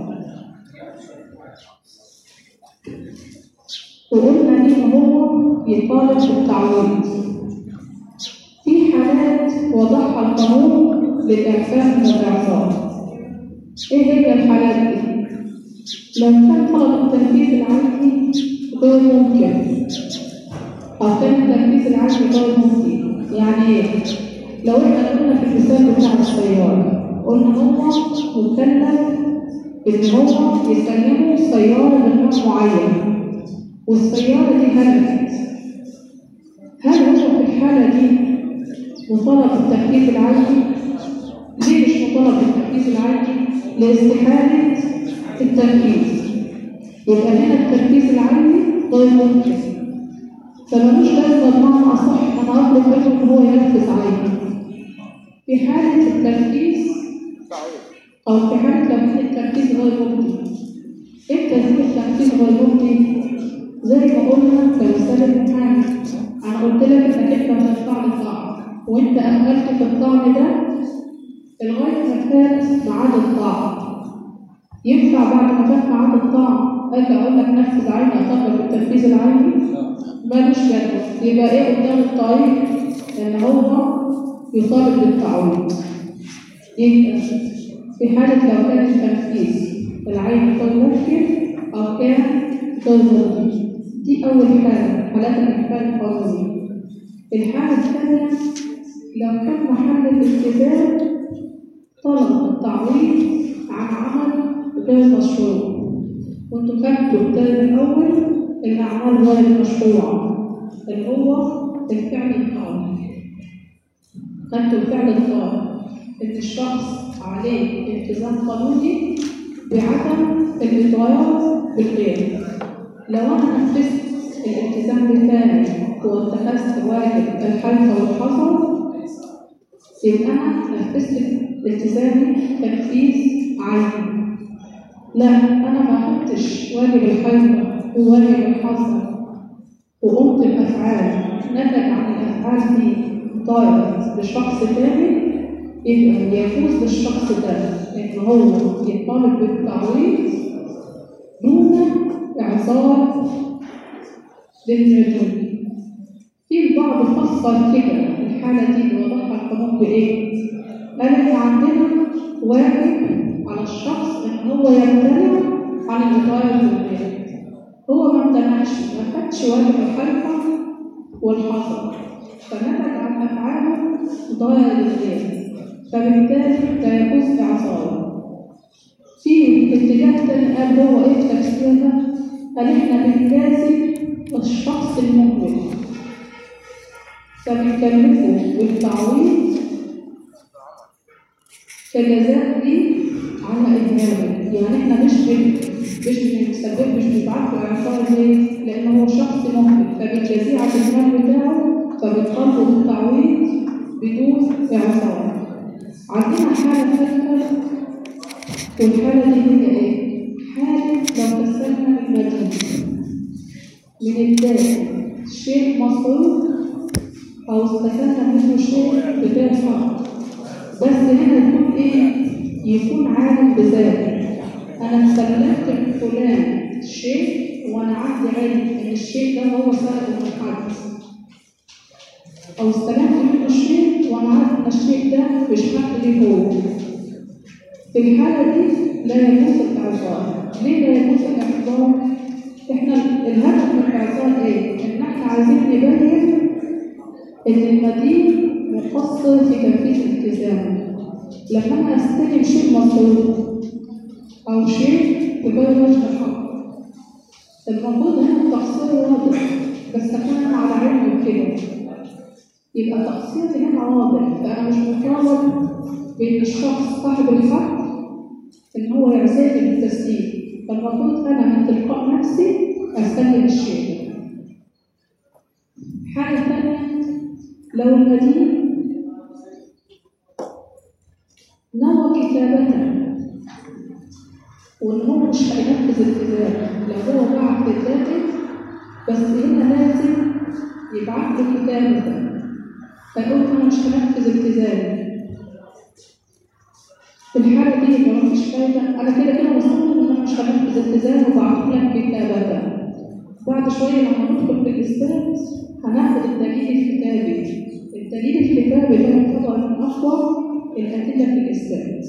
Speaker 2: وقلنا ليه ان هو يطالب بالتعويض في حالات وضعها القانون للاعفاء من الاعصار ايه هي الحالات دي؟ لو كان طلب التنفيذ العادي غير ممكن او كان التنفيذ العادي غير ممكن يعني ايه؟ لو احنا قلنا في المثال بتاع السيارة قلنا هو مكلف ان هو يسلمه سيارة من نوع معين والسيارة دي هلكت هل هو في الحالة دي مطالب بالتنفيذ العادي؟ ليه مش مطالب بالتنفيذ العادي؟ لاستحالة التنفيذ يبقى هنا التنفيذ العادي غير ممكن فملوش لازمة بمعنى أصح أنا أطلب منه إن هو ينفذ عادي في حالة التنفيذ أو في حالة لما التنفيذ غير ممكن إمتى يكون التنفيذ غير ممكن؟ زي ما قلنا في رسالة المحامي أنا قلت لك إنك أنت هتدفع لي طعم وأنت أهملت في الطعم ده لغاية ما فات ميعاد الطعم ينفع بعد ما فات ميعاد الطعم أجي أقول لك نفذ عيني أطبق التنفيذ العيني؟ مالوش جدوى يبقى ايه قدام الطريق ان هو يطالب بالتعويض يبقى في حالة لو كان التنفيذ العين غير ممكن أو كان غير ممكن دي أول حالة حالات الإحكام القانوني الحالة الثانية لو كان محل الالتزام طلب التعويض عن عمل غير مشروع وانتوا خدتوا الترم الأول الأعمال غير المشروعة اللي هو الفعل القانوني خدتوا الفعل القانوني إن الشخص عليه التزام قانوني بعدم الإضرار بالغير لو أنا نفذت الالتزام بتاعي واتخذت واجب الحلف والحصر يبقى أنا نفذت التزامي تنفيذ عيني لا أنا ما قمتش واجب الحلف وواجب الحصر وقمت بأفعال نتج عن الأفعال دي ضرر لشخص تاني يبقى يفوز للشخص ده إن هو يطالب بالتعويض دون إعذار للمجنون. في البعض فسر كده الحالة دي وضحها القانون بإيه؟ قال إن عندنا واجب على الشخص إن هو يمتنع عن الإطالة بالغير. هو ما امتنعش ما خدش واجب الحركة والحصر فنتج عن أفعاله ضرر للغير فبالتالي لا يجوز إعصاره. في اتجاه تاني قال هو إيه التفسير ده؟ قال إحنا بنجازي الشخص المؤمن فبنكلفه بالتعويض كجزاء ليه على إهماله يعني إحنا مش بن مش بنسبب مش بنبعت له إعصار ليه؟ لأن هو شخص مؤمن فبنجازيه على الإهمال بتاعه فبنطالبه بالتعويض بدون إعصار عندنا حالة ثالثة والحالة دي هي إيه؟ حالة لو تسلم المدين من الداخل شيء مصروف أو استفدنا منه شيء بدون حق بس هنا يكون إيه؟ يكون عالم بذلك أنا سلمت لفلان شيء وأنا عندي علم إن الشيء ده هو سبب المحدث أو استلمت منه شيء وأنا عارف إن الشيء ده مش حق ليه هو في الحالة دي لا يجوز الإعذار ليه لا يجوز الإعذار؟ إحنا الهدف من الإعذار إيه؟ إن إحنا عايزين نبين إن المدين مقصر في تنفيذ التزامه لما أنا أستلم شيء مطلوب أو شيء بغير وجه حق المفروض هنا التقصير واضح بس أكون أنا على علم بكده يبقى تقصيري هنا واضح فأنا مش مطالب بإن الشخص صاحب الحق إن هو يعزل بالتسليم فالمفروض أنا من تلقاء نفسي أستلم الشيء حاجة ثانية لو المدين نوى كتابة وإن هو مش هينفذ الكتاب لو هو بعت كتابة بس هنا لازم يبعت لي كتابة فقلت أنا مش هنفذ التزامي في الحالة دي لو مفيش فايدة أنا كده كده مصمم إن أنا مش هنفذ التزام وبعت لك كتابة بعد شوية لما ندخل في الإثبات هناخد الدليل الكتابي الدليل الكتابي ده يعتبر من أقوى الأدلة في الإثبات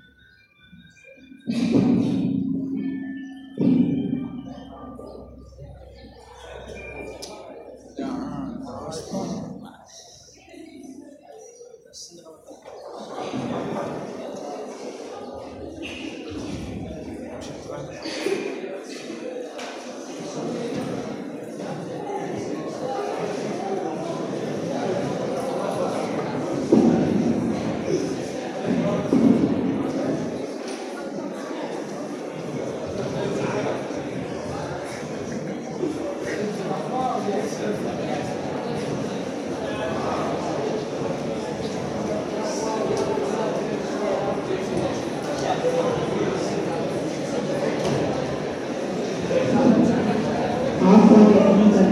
Speaker 2: عفوا يا أنزل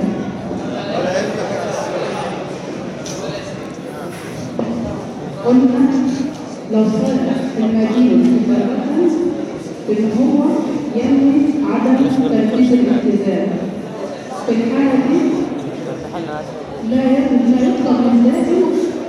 Speaker 2: قلنا لو صدق المدين مباشرة إن هو ينوي عدم تنفيذ الالتزام في الحالة دي لا يجب لا يطلب من ذاته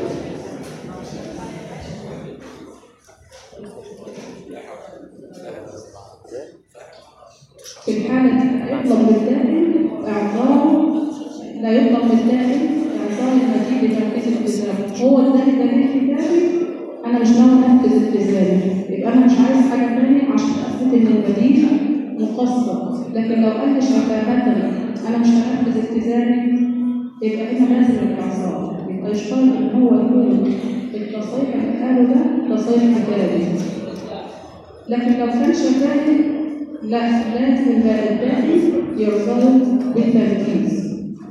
Speaker 2: في الحالة دي يطلب من الدائم إعطاء لا يطلب من الدائم إعطاء المزيد لتركيز التزامه هو اداني دليل كتابي أنا مش ناوي أنفذ التزامي يبقى أنا مش عايز حاجة تانية عشان أثبت إن البديل مقصر لكن لو قال لي شفاهة أنا مش هنفذ التزامي يبقى هنا لازم الإعصار يبقى يشترط إن هو يكون التصريح اللي قاله ده تصريح كتابي لكن لو كان شفاهي لا لازم الباقي يرتبط بالتركيز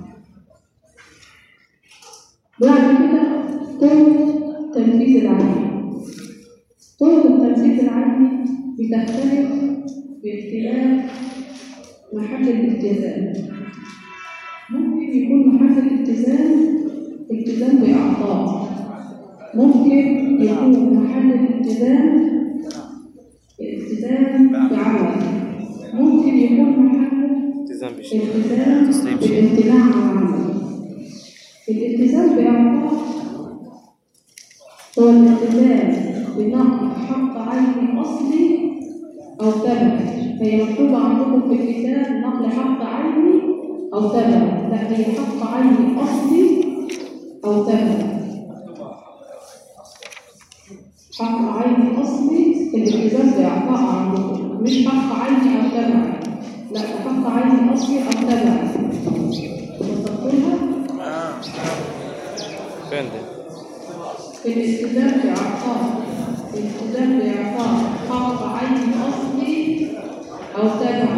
Speaker 2: بعد كده طرق تنفيذ العمل طرق التنفيذ العملي بتختلف باختلاف محل الالتزام ممكن يكون محل الالتزام التزام بأعضاء ممكن يكون محل الالتزام التزام بعمل ممكن يكون محله
Speaker 4: التزام بشيء
Speaker 2: التزام
Speaker 4: تسليم شيء.
Speaker 2: بالامتناع عن العمل الالتزام بأعضاء هو الالتزام بنقل حق عيني أصلي أو تبع هي مكتوبة عندكم في الكتاب نقل حق عيني أو تبع لا هي حق عيني أصلي أو تبع حق عيني أصلي الالتزام بإعطاء عندكم مش حق عيني أو تبع لا ده حق عيني أصلي أو تبع وصلتولها
Speaker 4: فين ده؟
Speaker 2: الالتزام بإعطاء الالتزام بإعطاء حق عيني أصلي أو تبع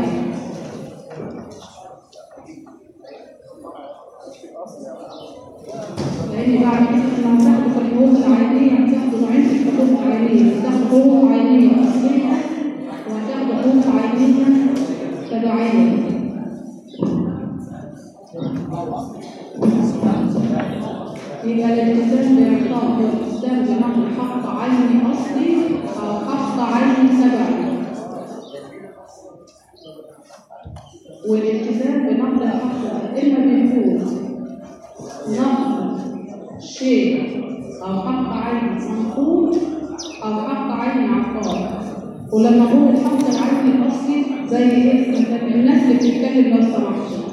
Speaker 2: لأن بعد كده لما هتاخدوا في الحقوق العينية هتاخدوا نوعين في الحقوق العينية هتاخدوا حقوق عينية أصلية وهتاخدوا حقوق عينية تبعية يبقى الالتزام بإعطاء هو الالتزام بنقل حق عيني أصلي أو حق عيني تبعي والالتزام بنقل الحق إما بيكون نقل شيء أو حق عين منقول أو حق عين عقار ولما أقول الحق العيني الأصلي زي إيه؟ الناس اللي بتتكلم لو سمحتوا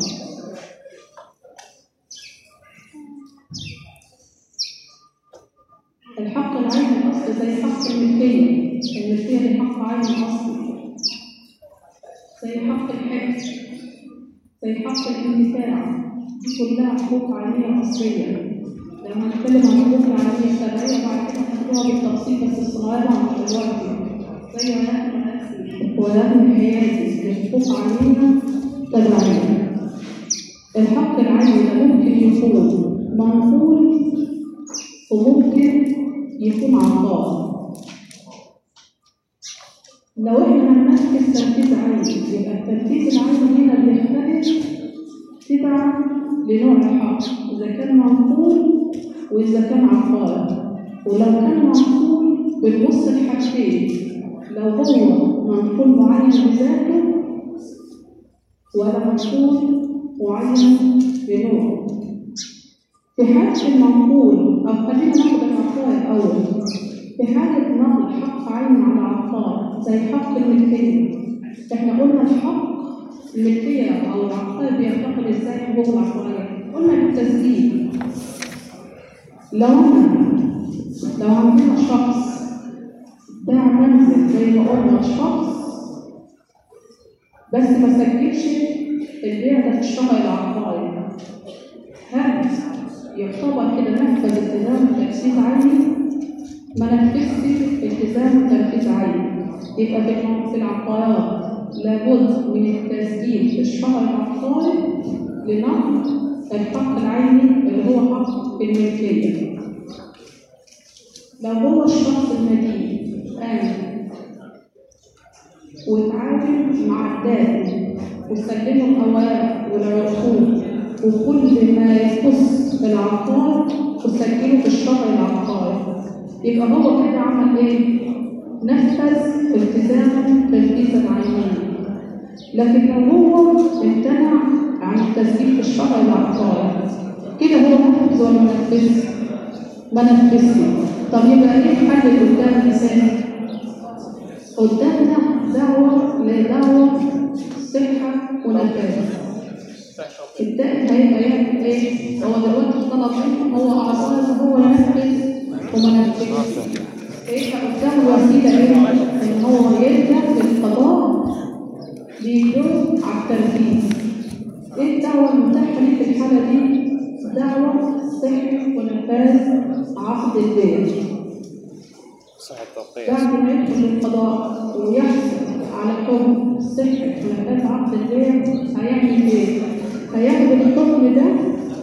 Speaker 2: الحق العين الأصلي زي حق الملكية الملكية دي حق عين أصلي زي حق الحفظ زي حق الانتفاع دي كلها حقوق عينية أصلية لما نتكلم عن حقوق العينية الشرعية بعد كده هناخدوها بالتفصيل بس الصغيرة مش دلوقتي زي ولاء المناسب ولاء الحياتي دي حقوق عينية تبعية الحق العيني ده ممكن يكون منقول وممكن يكون عطاء لو احنا هننفذ تنفيذ عيني يبقى التنفيذ العيني هنا بيختلف تبعا لنوع الحق اذا كان منقول واذا كان عقار ولو كان منقول بنبص لحاجتين لو هو منقول معين بذاته ولا منقول معين بنوعه في حالة المنقول أو خلينا ناخد العقار الأول في حالة نقل حق عين على عقار زي حق الملكية احنا قلنا الحق الملكية أو العقار بينتقل ازاي حقوق العقارية قلنا بالتسجيل لو أنا لو عندنا شخص باع منزل زي ما قلنا شخص بس ما سجلش البيع ده في الشهر العقاري هل يعتبر كده نفذ التزام تنفيذ عيني ما نفذش التزام تنفيذ عيني يبقى في الم- في العقارات لابد من التسجيل في الشهر العقاري لنقل الحق العيني اللي هو حق الملكية لو هو الشخص المدين قام وتعامل مع الدائن وسلموا الأوراق والعقود وكل ما يخص العقار وسجله في الشهر العقاري يبقى هو كده عمل ايه؟ نفذ التزامه تنفيذا عينيا لكن لو هو امتنع عن التسجيل في الشهر العقاري ولا ما نفذش؟ ما نفذش طب يبقى ايه الحل اللي قدام الانسان؟ قدامنا دعوة لدعوة صحة ونفاذ الدائم هيبقى يعمل ايه؟ هو دلوقتي طلب منه هو اعطاه ان هو ينفذ وما نفذش هيبقى قدامه وسيلة ايه؟ ان هو يرجع للقضاء بيدور على التنفيذ ايه الدعوة المتاحة ليه في الحالة دي؟ دعوة صحة ونفاذ عقد البيع
Speaker 4: صح التوقيع
Speaker 2: بعد ما يدخل القضاء ويحصل على حكم صحة ونفاذ عقد البيع هيعمل ايه؟ هياخد الحكم ده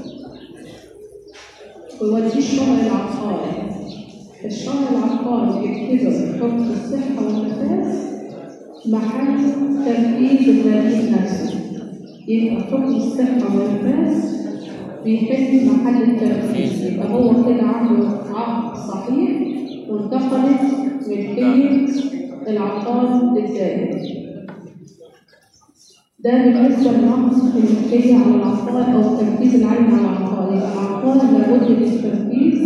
Speaker 2: ويوديه الشرع العقاري الشرع العقاري يكتبه حكم الصحة والنفاذ محل تنفيذ المدين نفسه يبقى حكم الصحة والنفاذ بيحل محل التنفيذ يبقى هو كده عنده عقد صحيح وانتقلت ملكية العقار للزائد ده بالنسبة لنقص الملكية على العقار أو التنفيذ العام على العقار يبقى العقار لابد من التنفيذ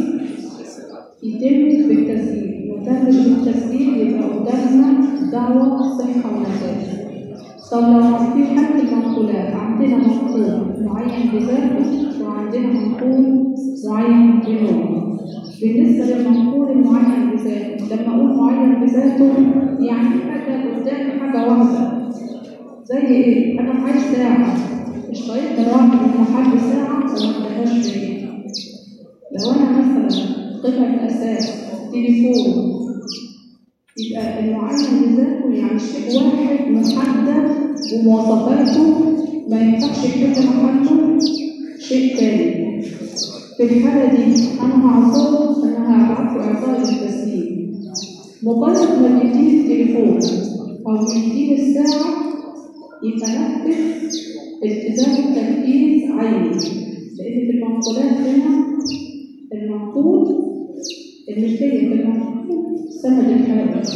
Speaker 2: يتم بالتسجيل وتم بالتسجيل يبقى قدامنا دعوة صحة ونفاذ طب لو في حد المنقولات عندنا منقول معين بذاته وعندنا منقول معين بنوعه بالنسبة للمنقول المعين بذاته لما أقول معين بذاته يعني حاجة قدامي حاجة واحدة زي إيه؟ أنا معايا ساعة اشتريت من واحد من محل ساعة وما ادهاش ليا لو أنا مثلا قطعة أساس تليفون يبقى المعين بذاته يعني شيء واحد محدد ومواصفاته ما ينفعش يكون محله شيء تاني في الحالة دي أنا هعصره أنا هبعت له إعطاء للتسليم مجرد ما بيديني التليفون أو بيديني الساعة يبقى نفذ التزام تنفيذ عيني لأن في المنقولات هنا المنقول الملكية في المنقول سند الحاجة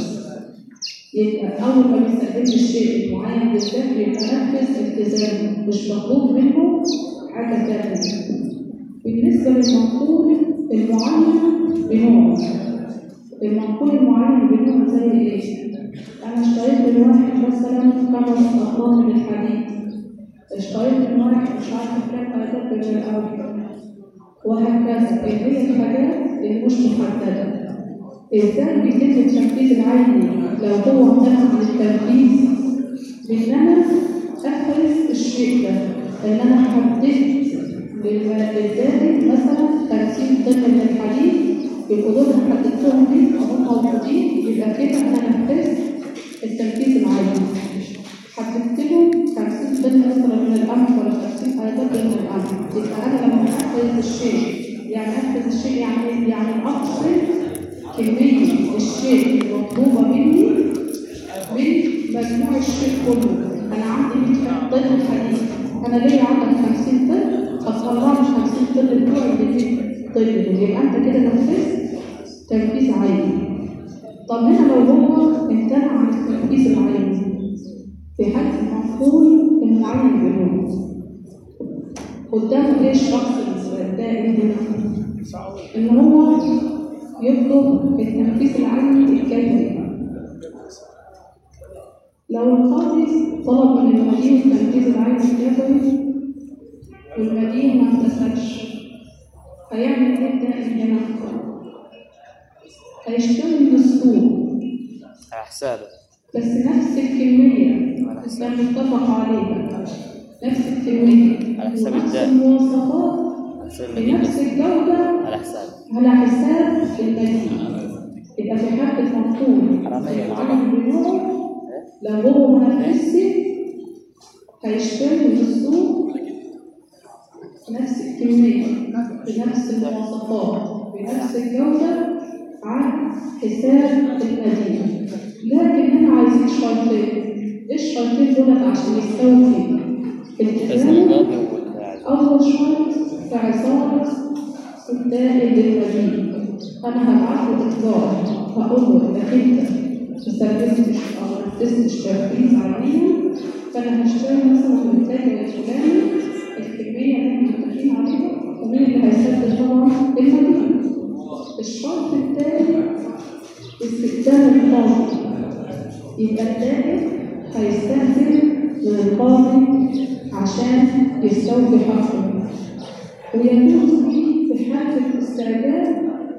Speaker 2: يبقى أول ما بيستخدم الشيء المعين بالذات يبقى نفذ التزامه مش مطلوب منه حاجة تانية بالنسبة للمنقول المعين بنوع المنقول المعين بنوع زي ايه؟ أنا اشتريت من واحد مثلا خمس أطنان من الحديد اشتريت من واحد مش عارفة كام آلاف من الأرض وهكذا اللي هي الحاجات اللي مش محددة ازاي بيتم التنفيذ العيني لو هو امتنع عن التنفيذ بان انا افرز الشيء ده ان انا حددت للزائد مثلا 50 طن من الحديد يقولوا لنا حددتهم دي وهم موجودين يبقى كده انا نفذت التنفيذ العيني حددت له 50 طن مثلا من القمح ولا 50 آلاف من القمح يبقى انا لما انفذ الشيء يعني انفذ الشيء يعني يعني اقصد كمية الشيء المطلوبة مني من مجموع الشيء كله أنا عندي 100 طن حديد أنا ليا عندك 50 طن هتطلع لي 50 طن بتوعي ب 100 طن دول يبقى أنت كده نفذت تنفيذ عيني طب هنا لو هو امتنع عن التنفيذ العيني في حالة المفعول المعين بنوع قدامه ايه الشخص الدائم هنا؟ ان هو يطلب التنفيذ العيني الكامل لو القاضي طلب من المدين التنفيذ العيني الكامل والمدين ما امتثلش هيعمل ايه الدائم هنا؟ هيشتري من السوق
Speaker 4: على حسابه
Speaker 2: بس نفس الكمية كان متفق عليها نفس الكمية
Speaker 4: على حساب
Speaker 2: ونفس
Speaker 4: الدائم.
Speaker 2: المواصفات
Speaker 4: على حساب المدينة
Speaker 2: بنفس الجودة
Speaker 4: على حسابه
Speaker 2: على حساب المدينة يبقى في حالة المفروض
Speaker 4: حرامية طبعا.
Speaker 2: العمل بنوعه لو هو ما نفذش هيشتري من السوق نفس الكمية بنفس المواصفات بنفس الجودة على حساب المدينة لكن هنا عايزين شرطين ايه الشرطين دول عشان يستوفي
Speaker 4: إذن
Speaker 2: التزامه
Speaker 4: القاضي والعزل.
Speaker 2: أول شرط في عصارة الدائم للمدينة أنا هبعت له إخبار هقول له إنك أنت ما سلمتش أو ما نفذتش تنفيذ عمليا فأنا هشتري مثلا من التاجر الفلاني الكمية اللي احنا متفقين عليها ومين اللي هيسدد طبعا يبقى التائب هيستأذن من القاضي عشان يستوفي حقه ويجوز لي في حالة الاستعجال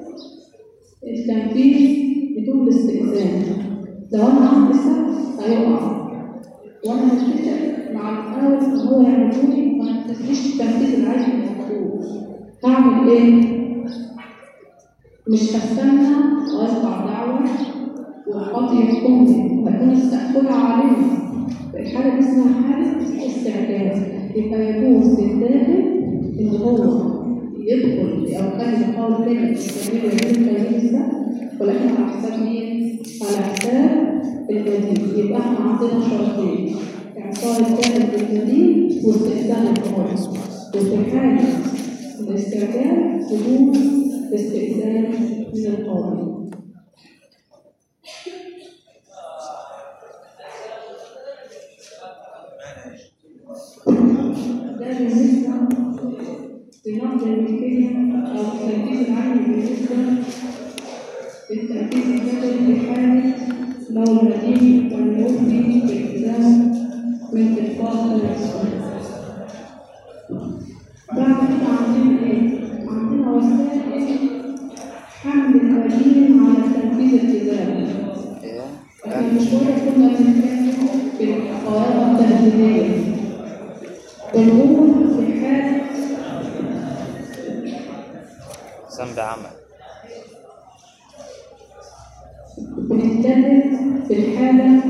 Speaker 2: التنفيذ بدون استئذان لو انا عندي سقف هيقع وانا متفق مع المقاول ان هو يعمله لي ما نفذليش التنفيذ العادي المفروض هعمل ايه؟ مش هستنى وارفع دعوه والقاضي يحكمني هكون استأخرها علينا الحالة دي اسمها حالة استعجال يبقى يجوز للداخل إن هو يدخل أو كان يقال تاني يستمر يجوز التمييز ده ولكن على حساب مين؟ على حساب المدين يبقى احنا عندنا شرطين إعطاء الداخل بالمدين واستئذان القاضي وفي حالة الاستعجال بدون استئذان من القاضي ده بالنسبة لنقد الملكية أو التنفيذ العام بالنسبة للتنفيذ الجدلي في حالة لو المدين لم يوفي بالالتزام من تلقاء نفسه. بعد كده عندنا إيه؟ عندنا وسائل حمل المدين على تنفيذ الالتزام.
Speaker 4: ايه
Speaker 2: لكن مش شوية كنا بنتكلم في القوائم التنفيذية. بنقول في حالة
Speaker 4: ذنب عمل
Speaker 2: بنتكلم في الحالة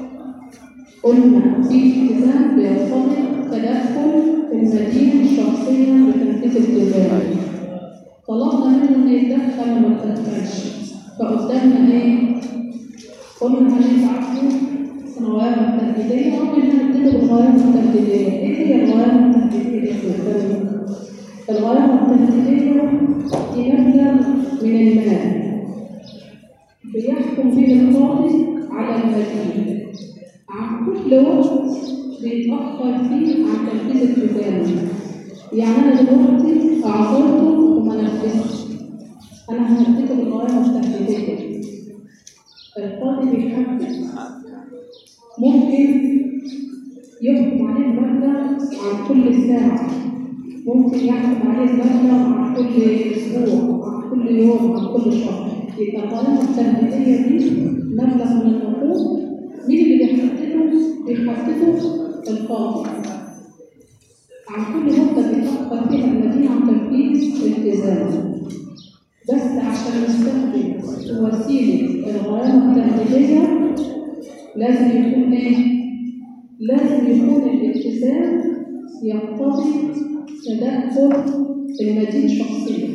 Speaker 2: قلنا في التزام بيرتبط تدخل المدين شخصيا بتنفيذ التزام طلبنا منه انه يتدخل وما تدخلش فقدامنا ايه؟ قلنا هنبعته القوائم التهديدية أو إن نبتدي بالقوائم التهديدية إيه هي القوائم التهديدية يا أستاذ؟ القوائم التهديدية دي مبلغ من المال بيحكم فيه القاضي على المدين عن كل وقت بيتأخر فيه عن تنفيذ التزامه يعني أنا دلوقتي أعذرته وما نفذش أنا هنفذه بالقوائم التهديدية القاضي بيحدد ممكن يحكم عليه المبلغ عن كل ساعة ممكن يحكم عليه المبلغ عن كل أسبوع عن كل يوم عن كل شهر يبقى القوائم التنفيذية دي مبلغ من النقود مين اللي بيحدده؟ بيحدده القاضي عن كل مدة بيتأخر فيها المدينة عن تنفيذ التزامه بس عشان نستخدم وسيلة الغرامة التنفيذية لازم يكون ايه؟ لازم يكون الالتزام يقتضي تدخل المدين شخصيا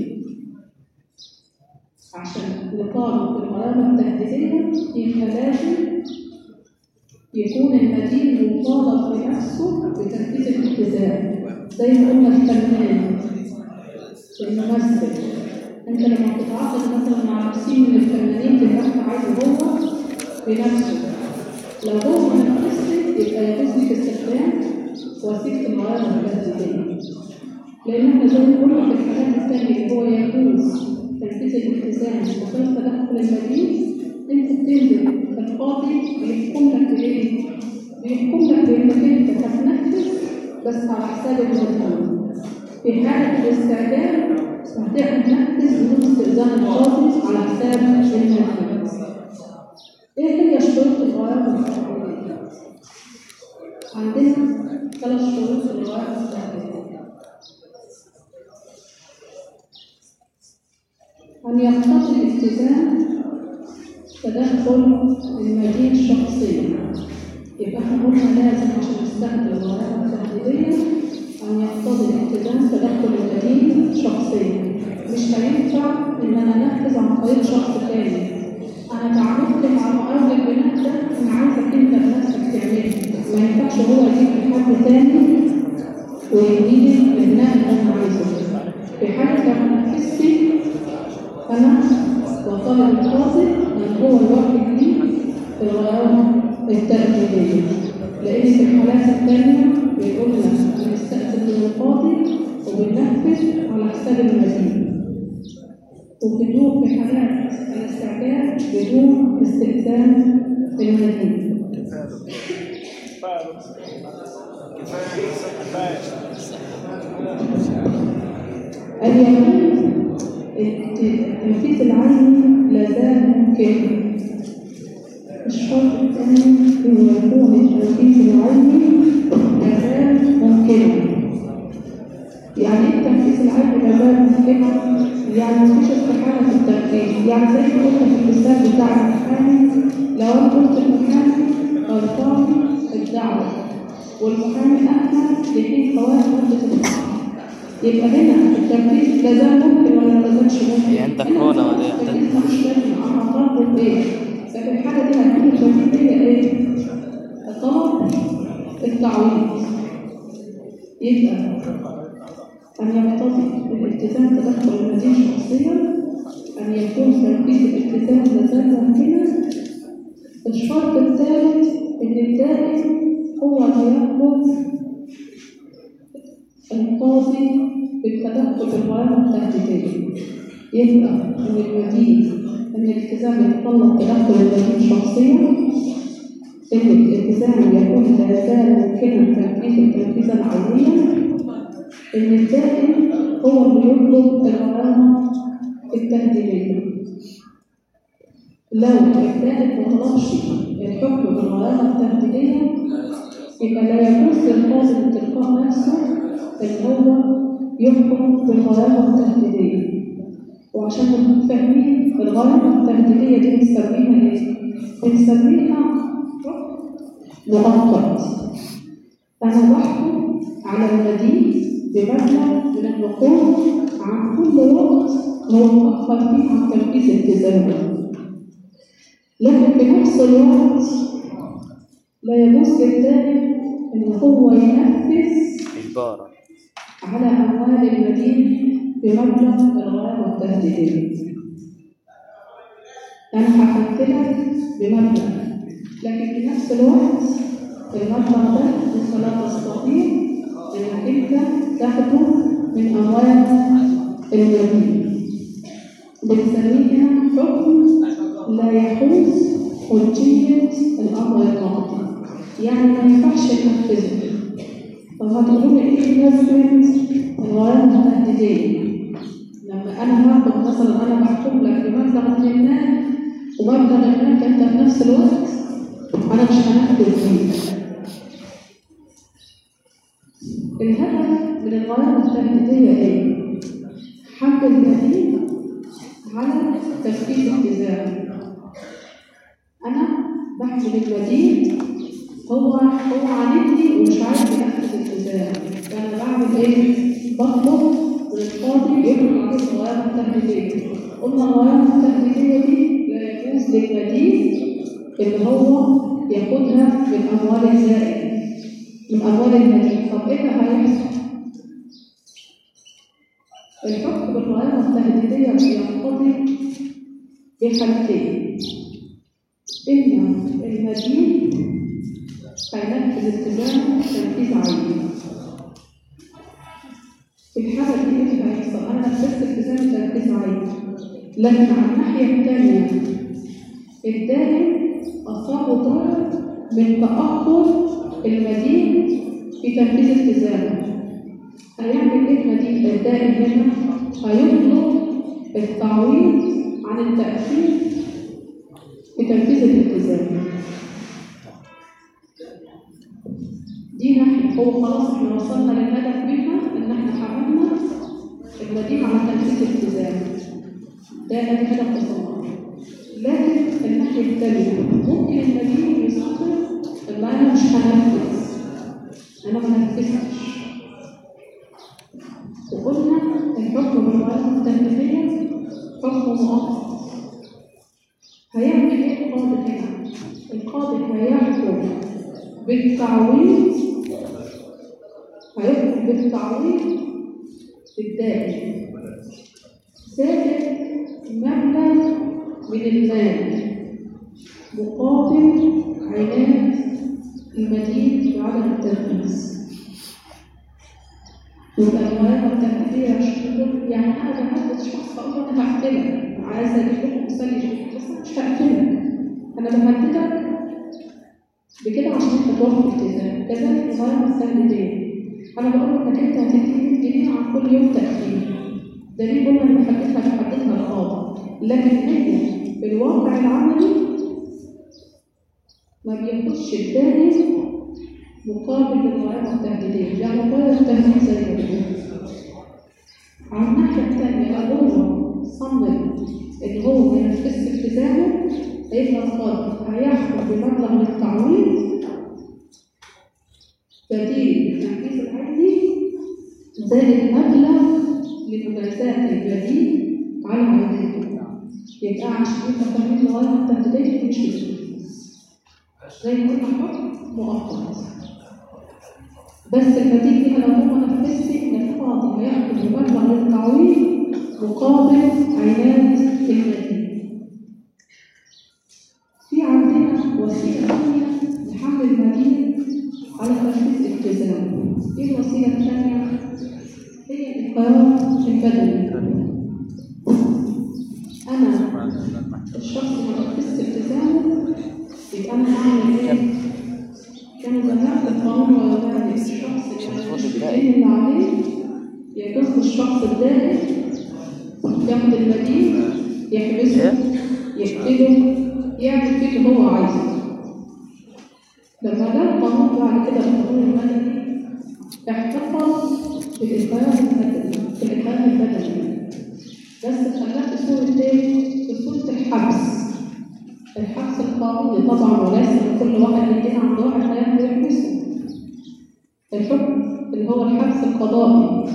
Speaker 2: عشان نطالب بالغرامة التهديدية يبقى لازم يكون المدين مطالب بنفسه بتنفيذ الالتزام زي ما قلنا الفنان الممثل انت لما بتتعاقد مثلا مع 50 من الفنانين تبقى انت عايزه هو بنفسه لو هو ما نفذش يبقى يجوز لك استخدام وسيله الغرامه التهديديه لان احنا زي ما قلنا في الحالات الثانيه اللي هو يجوز تنفيذ الالتزام وغير تدخل المدين انت بتنزل القاضي بيحكم لك بايه؟ بيحكم لك بانك انت هتنفذ بس على حساب المدين في حالة الاستعجال هتنفذ بدون استئذان القاضي على حساب المدين ايه هي شروط الغرامة التهديدية؟ عندنا ثلاث شروط للغرامة التهديدية أن يقتضي الالتزام تدخل المدين شخصيا يبقى احنا قلنا لازم عشان نستخدم الغرامة التهديدية أن يقتضي الالتزام تدخل المدين شخصيا مش هينفع إن أنا أنفذ عن طريق شخص تاني أنا تعاملت مع مقاول البناء ده أنا عايزك أنت بنفسك تعمله ما ينفعش هو يجيب حد تاني ويديني البناء اللي أنا عايزه في حالة لما نفذت أنا وطالب القاضي أن هو الواحد لي في الغرامة التنفيذية لأن في الحالات الثانية بيقول لك بنستأذن من القاضي وبننفذ على حساب المدين وبدون في حالات الاستعجال بدون استئذان المدين
Speaker 1: كفايه بس كفايه كفايه
Speaker 2: اليمين التنفيذ العيني لا زال ممكن الشرط الثاني هو يكون التنفيذ العيني لا زال ممكنا يعني ايه التنفيذ العيني لا زال ممكنا يعني مفيش استحالة في التنفيذ يعني زي ما قلنا في المثال بتاع المحامي لو انا قلت المحامي غلطان الدعوة والمحامي أهمل لحين فوات مدة الإقامة يبقى هنا التنفيذ لا زال ممكن ولا ما زالش ممكن
Speaker 4: هي عندك هنا ولا إيه؟
Speaker 2: التنفيذ مش لازم أنا طالب إيه ففي الحالة دي هتكون التنفيذ هي إيه؟ الطلب التعويض يبقى أن يقتضي الالتزام تدخل المدين شخصيا أن يكون تنفيذ الالتزام لا زال ممكنا الشرط الثالث ان الدائم هو ما يطلب القاضي بالتدخل في الغرامه التهديديه يبقى ان المدين ان الالتزام يتطلب تدخل المدين شخصيا ان الالتزام يكون لا زال ممكنا تنفيذ التنفيذ العينيه ان الدائم هو اللي يطلب الغرامه التهديديه لو الدائم ما طلبش الحكم بالغرامة التهديدية يبقى لا يجوز للقاضي من تلقاء نفسه إن هو يحكم بالغرامة التهديدية وعشان نكون فاهمين الغرامة التهديدية دي بنسميها إيه؟ بنسميها مؤقت أنا بحكم على المدين بمبلغ من النقود عن كل وقت هو مؤخر فيه عن تنفيذ التزامه لكن في نفس الوقت لا يجوز للدائم ان هو ينفذ
Speaker 4: إجبارا
Speaker 2: على اموال المدين بمبلغ الغرامه التهديديه انا هحددك بمبلغ لكن في نفس الوقت المبلغ ده انت لا تستطيع انك انت تاخده من اموال المدين بنسميها حكم لا يحوز حجية الأمر الماضي يعني ما ينفعش ينفذه طب هتقولوا لي ايه لازمة الغرامة التهديدية لما أنا هاخد مثلا أنا بحكم لك بمبلغ من المال ومبلغ المال أنت في نفس الوقت أنا مش هنفذ فيه الهدف من الغرامة التهديدية ايه؟ حمل المدين على تنفيذ التزام انا بحمل المدين هو هو عاندني ومش عارف ينفذ التزام فانا بعمل ايه بطلب من القاضي يطلب عليه الغرامه التهديديه قلنا الغرامه التهديديه دي لا يجوز للمدين ان هو ياخدها من اموال الزائد من اموال المدين طب ايه اللي هيحصل الحكم بالغرامة التهديدية بينقضي بحالتين إما المدين هينفذ التزامه تنفيذ عيني في الحالة دي إيه اللي هيحصل؟ أنا نفذت التزام تنفيذ عيني لكن على الناحية الثانية الدائن أصابه ضرر من تأخر المدين في تنفيذ التزامه هيعمل ايه المدين الدائم هنا هيطلب التعويض عن التأخير في تنفيذ الالتزام دي ناحية هو خلاص احنا وصلنا للهدف منها ان احنا حملنا المدين على تنفيذ الالتزام ده الهدف وصلنا لكن الناحية الثانية ممكن المدين يصدر ان انا مش هنفذ انا ما هنفذش وقلنا الحكم بالغرامة التنفيذية حكم مؤقت هيعمل ايه القاضي هنا؟ القاضي هيحكم بالتعويض هيحكم بالتعويض الدائم زائد مبلغ من المال مقابل عناد المدين بعدم التنفيذ يبقى الغرامة التهديدية عشان تقول يعني أنا بهدد شخص أقول له أنا هقتلك عايزة أجيب لك مثال يشوف بس أنا مش هقتلك أنا بهددك بكده عشان انت توفر التزام كذلك الغاية السهلتين انا بقول انك انت هتدي 100 جنيه عن كل يوم تأخير ده ليه قلنا ان حددها حددها القاضي لكن هي في الواقع العملي ما بياخدش الثاني مقابل الغايات التهديدية يعني غاية التهديد زي ما بنقول على الناحية الثانية لو هو صمم إن هو ما ينفذش التزامه هيبقى القاضي هيحكم بمبلغ للتعويض بديل للتنفيذ العدلي زائد مبلغ لمجازات البديل على عوضته يبقى عشان يبقى فاهمين الغاية التهديدية مش كده زي ما قلنا حكم مؤقت بس البديل فيها لو هو نفذت ان القاضي هياخد مبلغ للتعويض مقابل عناد المدين في عندنا وسيله ثانيه لحمل المدين على تنفيذ الالتزام ايه الوسيله الثانيه هي الاقرار البدني انا الشخص ما نفذش التزامه يبقى انا اعمل ايه كان زمان في القانون ولا الشخص اللي اللي عليه يجوز الشخص الدائم ياخد المدين يحبسه يقتله يعمل فيه اللي هو عايزه لما جاء القانون بعد كده القانون المدني احتفظ بالإقرار المدني بالإقرار البدني بس خلاه في صورة ايه؟ في صورة الحبس الحبس القانوني طبعا وليس كل واحد يدينا عند واحد هياخده يحبسه الحكم اللي هو الحبس القضائي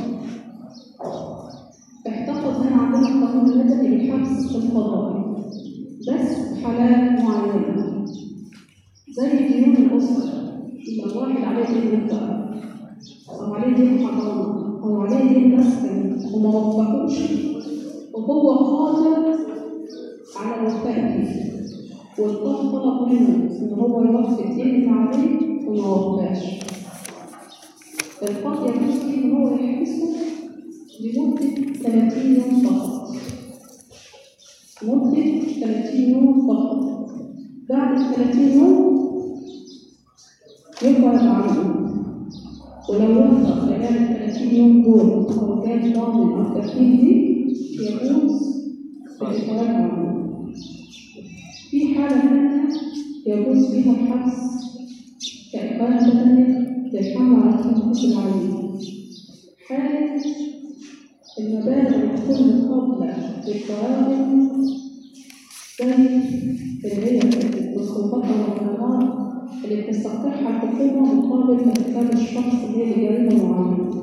Speaker 2: احتفظ هنا عندنا القانون المدني بالحبس القضائي بس في حالات معينة زي ديون الأسرة يبقى واحد عليه دين مبدأ أو عليه دين حضانة أو عليه دين مسكن وما وفقوش وهو قادر على وفائه والقاضي طلب منه ان هو يوفي الدين اللي عليه وما وفاش القاضي يجوز فيه ان هو يحبسه لمدة 30 يوم فقط مدة 30 يوم فقط بعد ال 30 يوم يبعد عنه ولو وفق خلال ال 30 يوم دول أو كان ضامن أو كفيل دي يجوز الإخراج عنه في حالة ثانية يجوز فيها الحبس كإقامة بدني للحمل على التنفيذ العلمي حالة المبالغ اللي تكون قبل القرار زي اللي هي المصروفات والمقامات اللي بتستقطعها الحكومة مقابل ارتكاب الشخص اللي هي لجريمة معينة.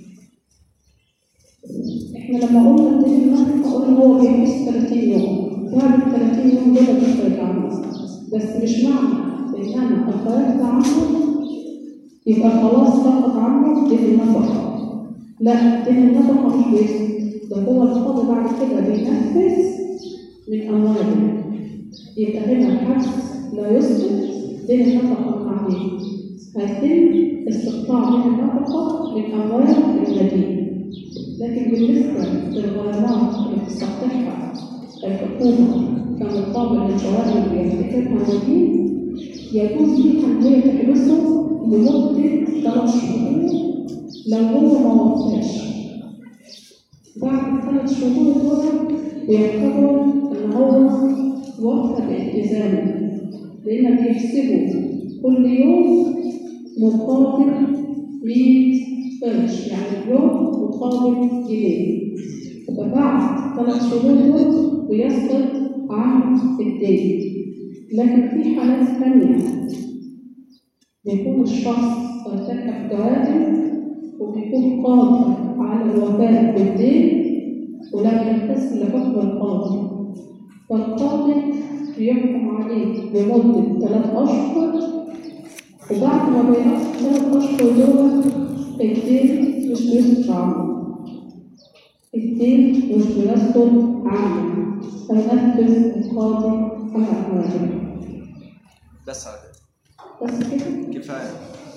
Speaker 2: احنا لما قلنا الدين النهارده قلنا هو بيحبس 30 يوم بعد ال 30 يوم دول بيخرج عنه بس مش معنى ان انا خرجت عنه يبقى خلاص سقط عنه دين النفقة لا دين النفقة مش بيسقط ده هو القاضي بعد كده بينفذ من أمواله يبقى هنا الحبس لا يسقط دين النفقة من عليه هيتم استقطاع دين النفقة من أموال المدين لكن بالنسبة للغرامات اللي بتستقطعها الحكومة كمقابل للجوائز اللي بيرتكبها المدين يجوز ليها إن هي تحبسه لمدة ثلاث شهور لو هو ما وفاش بعد ثلاث شهور دول بيعتبر إن هو وفى بالتزامه لأن بيحسبوا كل يوم مقابل 100 قرش يعني اليوم مقابل جنيه فبعد ثلاث شهور دول بيسقط عن الدين لكن في حالات ثانية بيكون الشخص ارتكب جرائم وبيكون قادر على الوفاء بالدين ولم يمتثل لحكم القاضي فالقاضي بيحكم عليه لمدة ثلاث أشهر وبعد ما بيقضي ثلاث أشهر دول الدين مش بيسقط عنه الدين مش بيسقط عنه فينفذ القاضي على أمواله
Speaker 1: بس على كده
Speaker 2: بس كده
Speaker 1: كفايه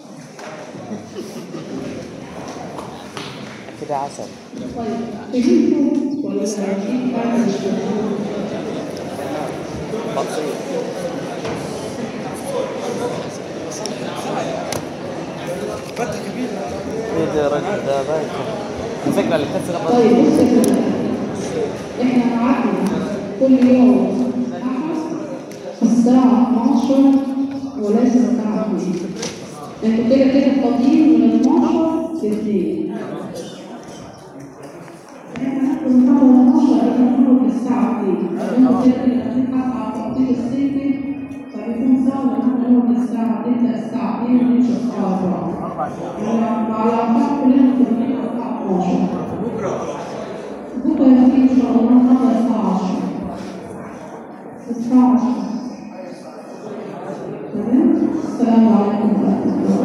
Speaker 4: كده عسل
Speaker 2: طيب فهمتوا ولا في حاجة مش فاهمة؟
Speaker 4: بطيء ايه ده راجل ده بايكر الفكرة اللي كانت
Speaker 2: طيب بص يا فندم. احنا قعدنا كل يوم الساعة 12 وليس الساعة 2 انتوا كده كده فاضيين من 12 ل 2 احنا هناخد من 12 احنا هنخرج الساعة 2 لأنه كده كده هنبحث على تخطيط السيفتي فبيكون صعب ان احنا نقعد الساعة نبدأ الساعة 2 ونمشي الساعة 4 وعلى أعتقد كلنا متفقين على الساعة 12 بكرة يمكن إن شاء الله نخلص الساعة 10 الساعة 10 تمام؟ السلام عليكم ورحمة الله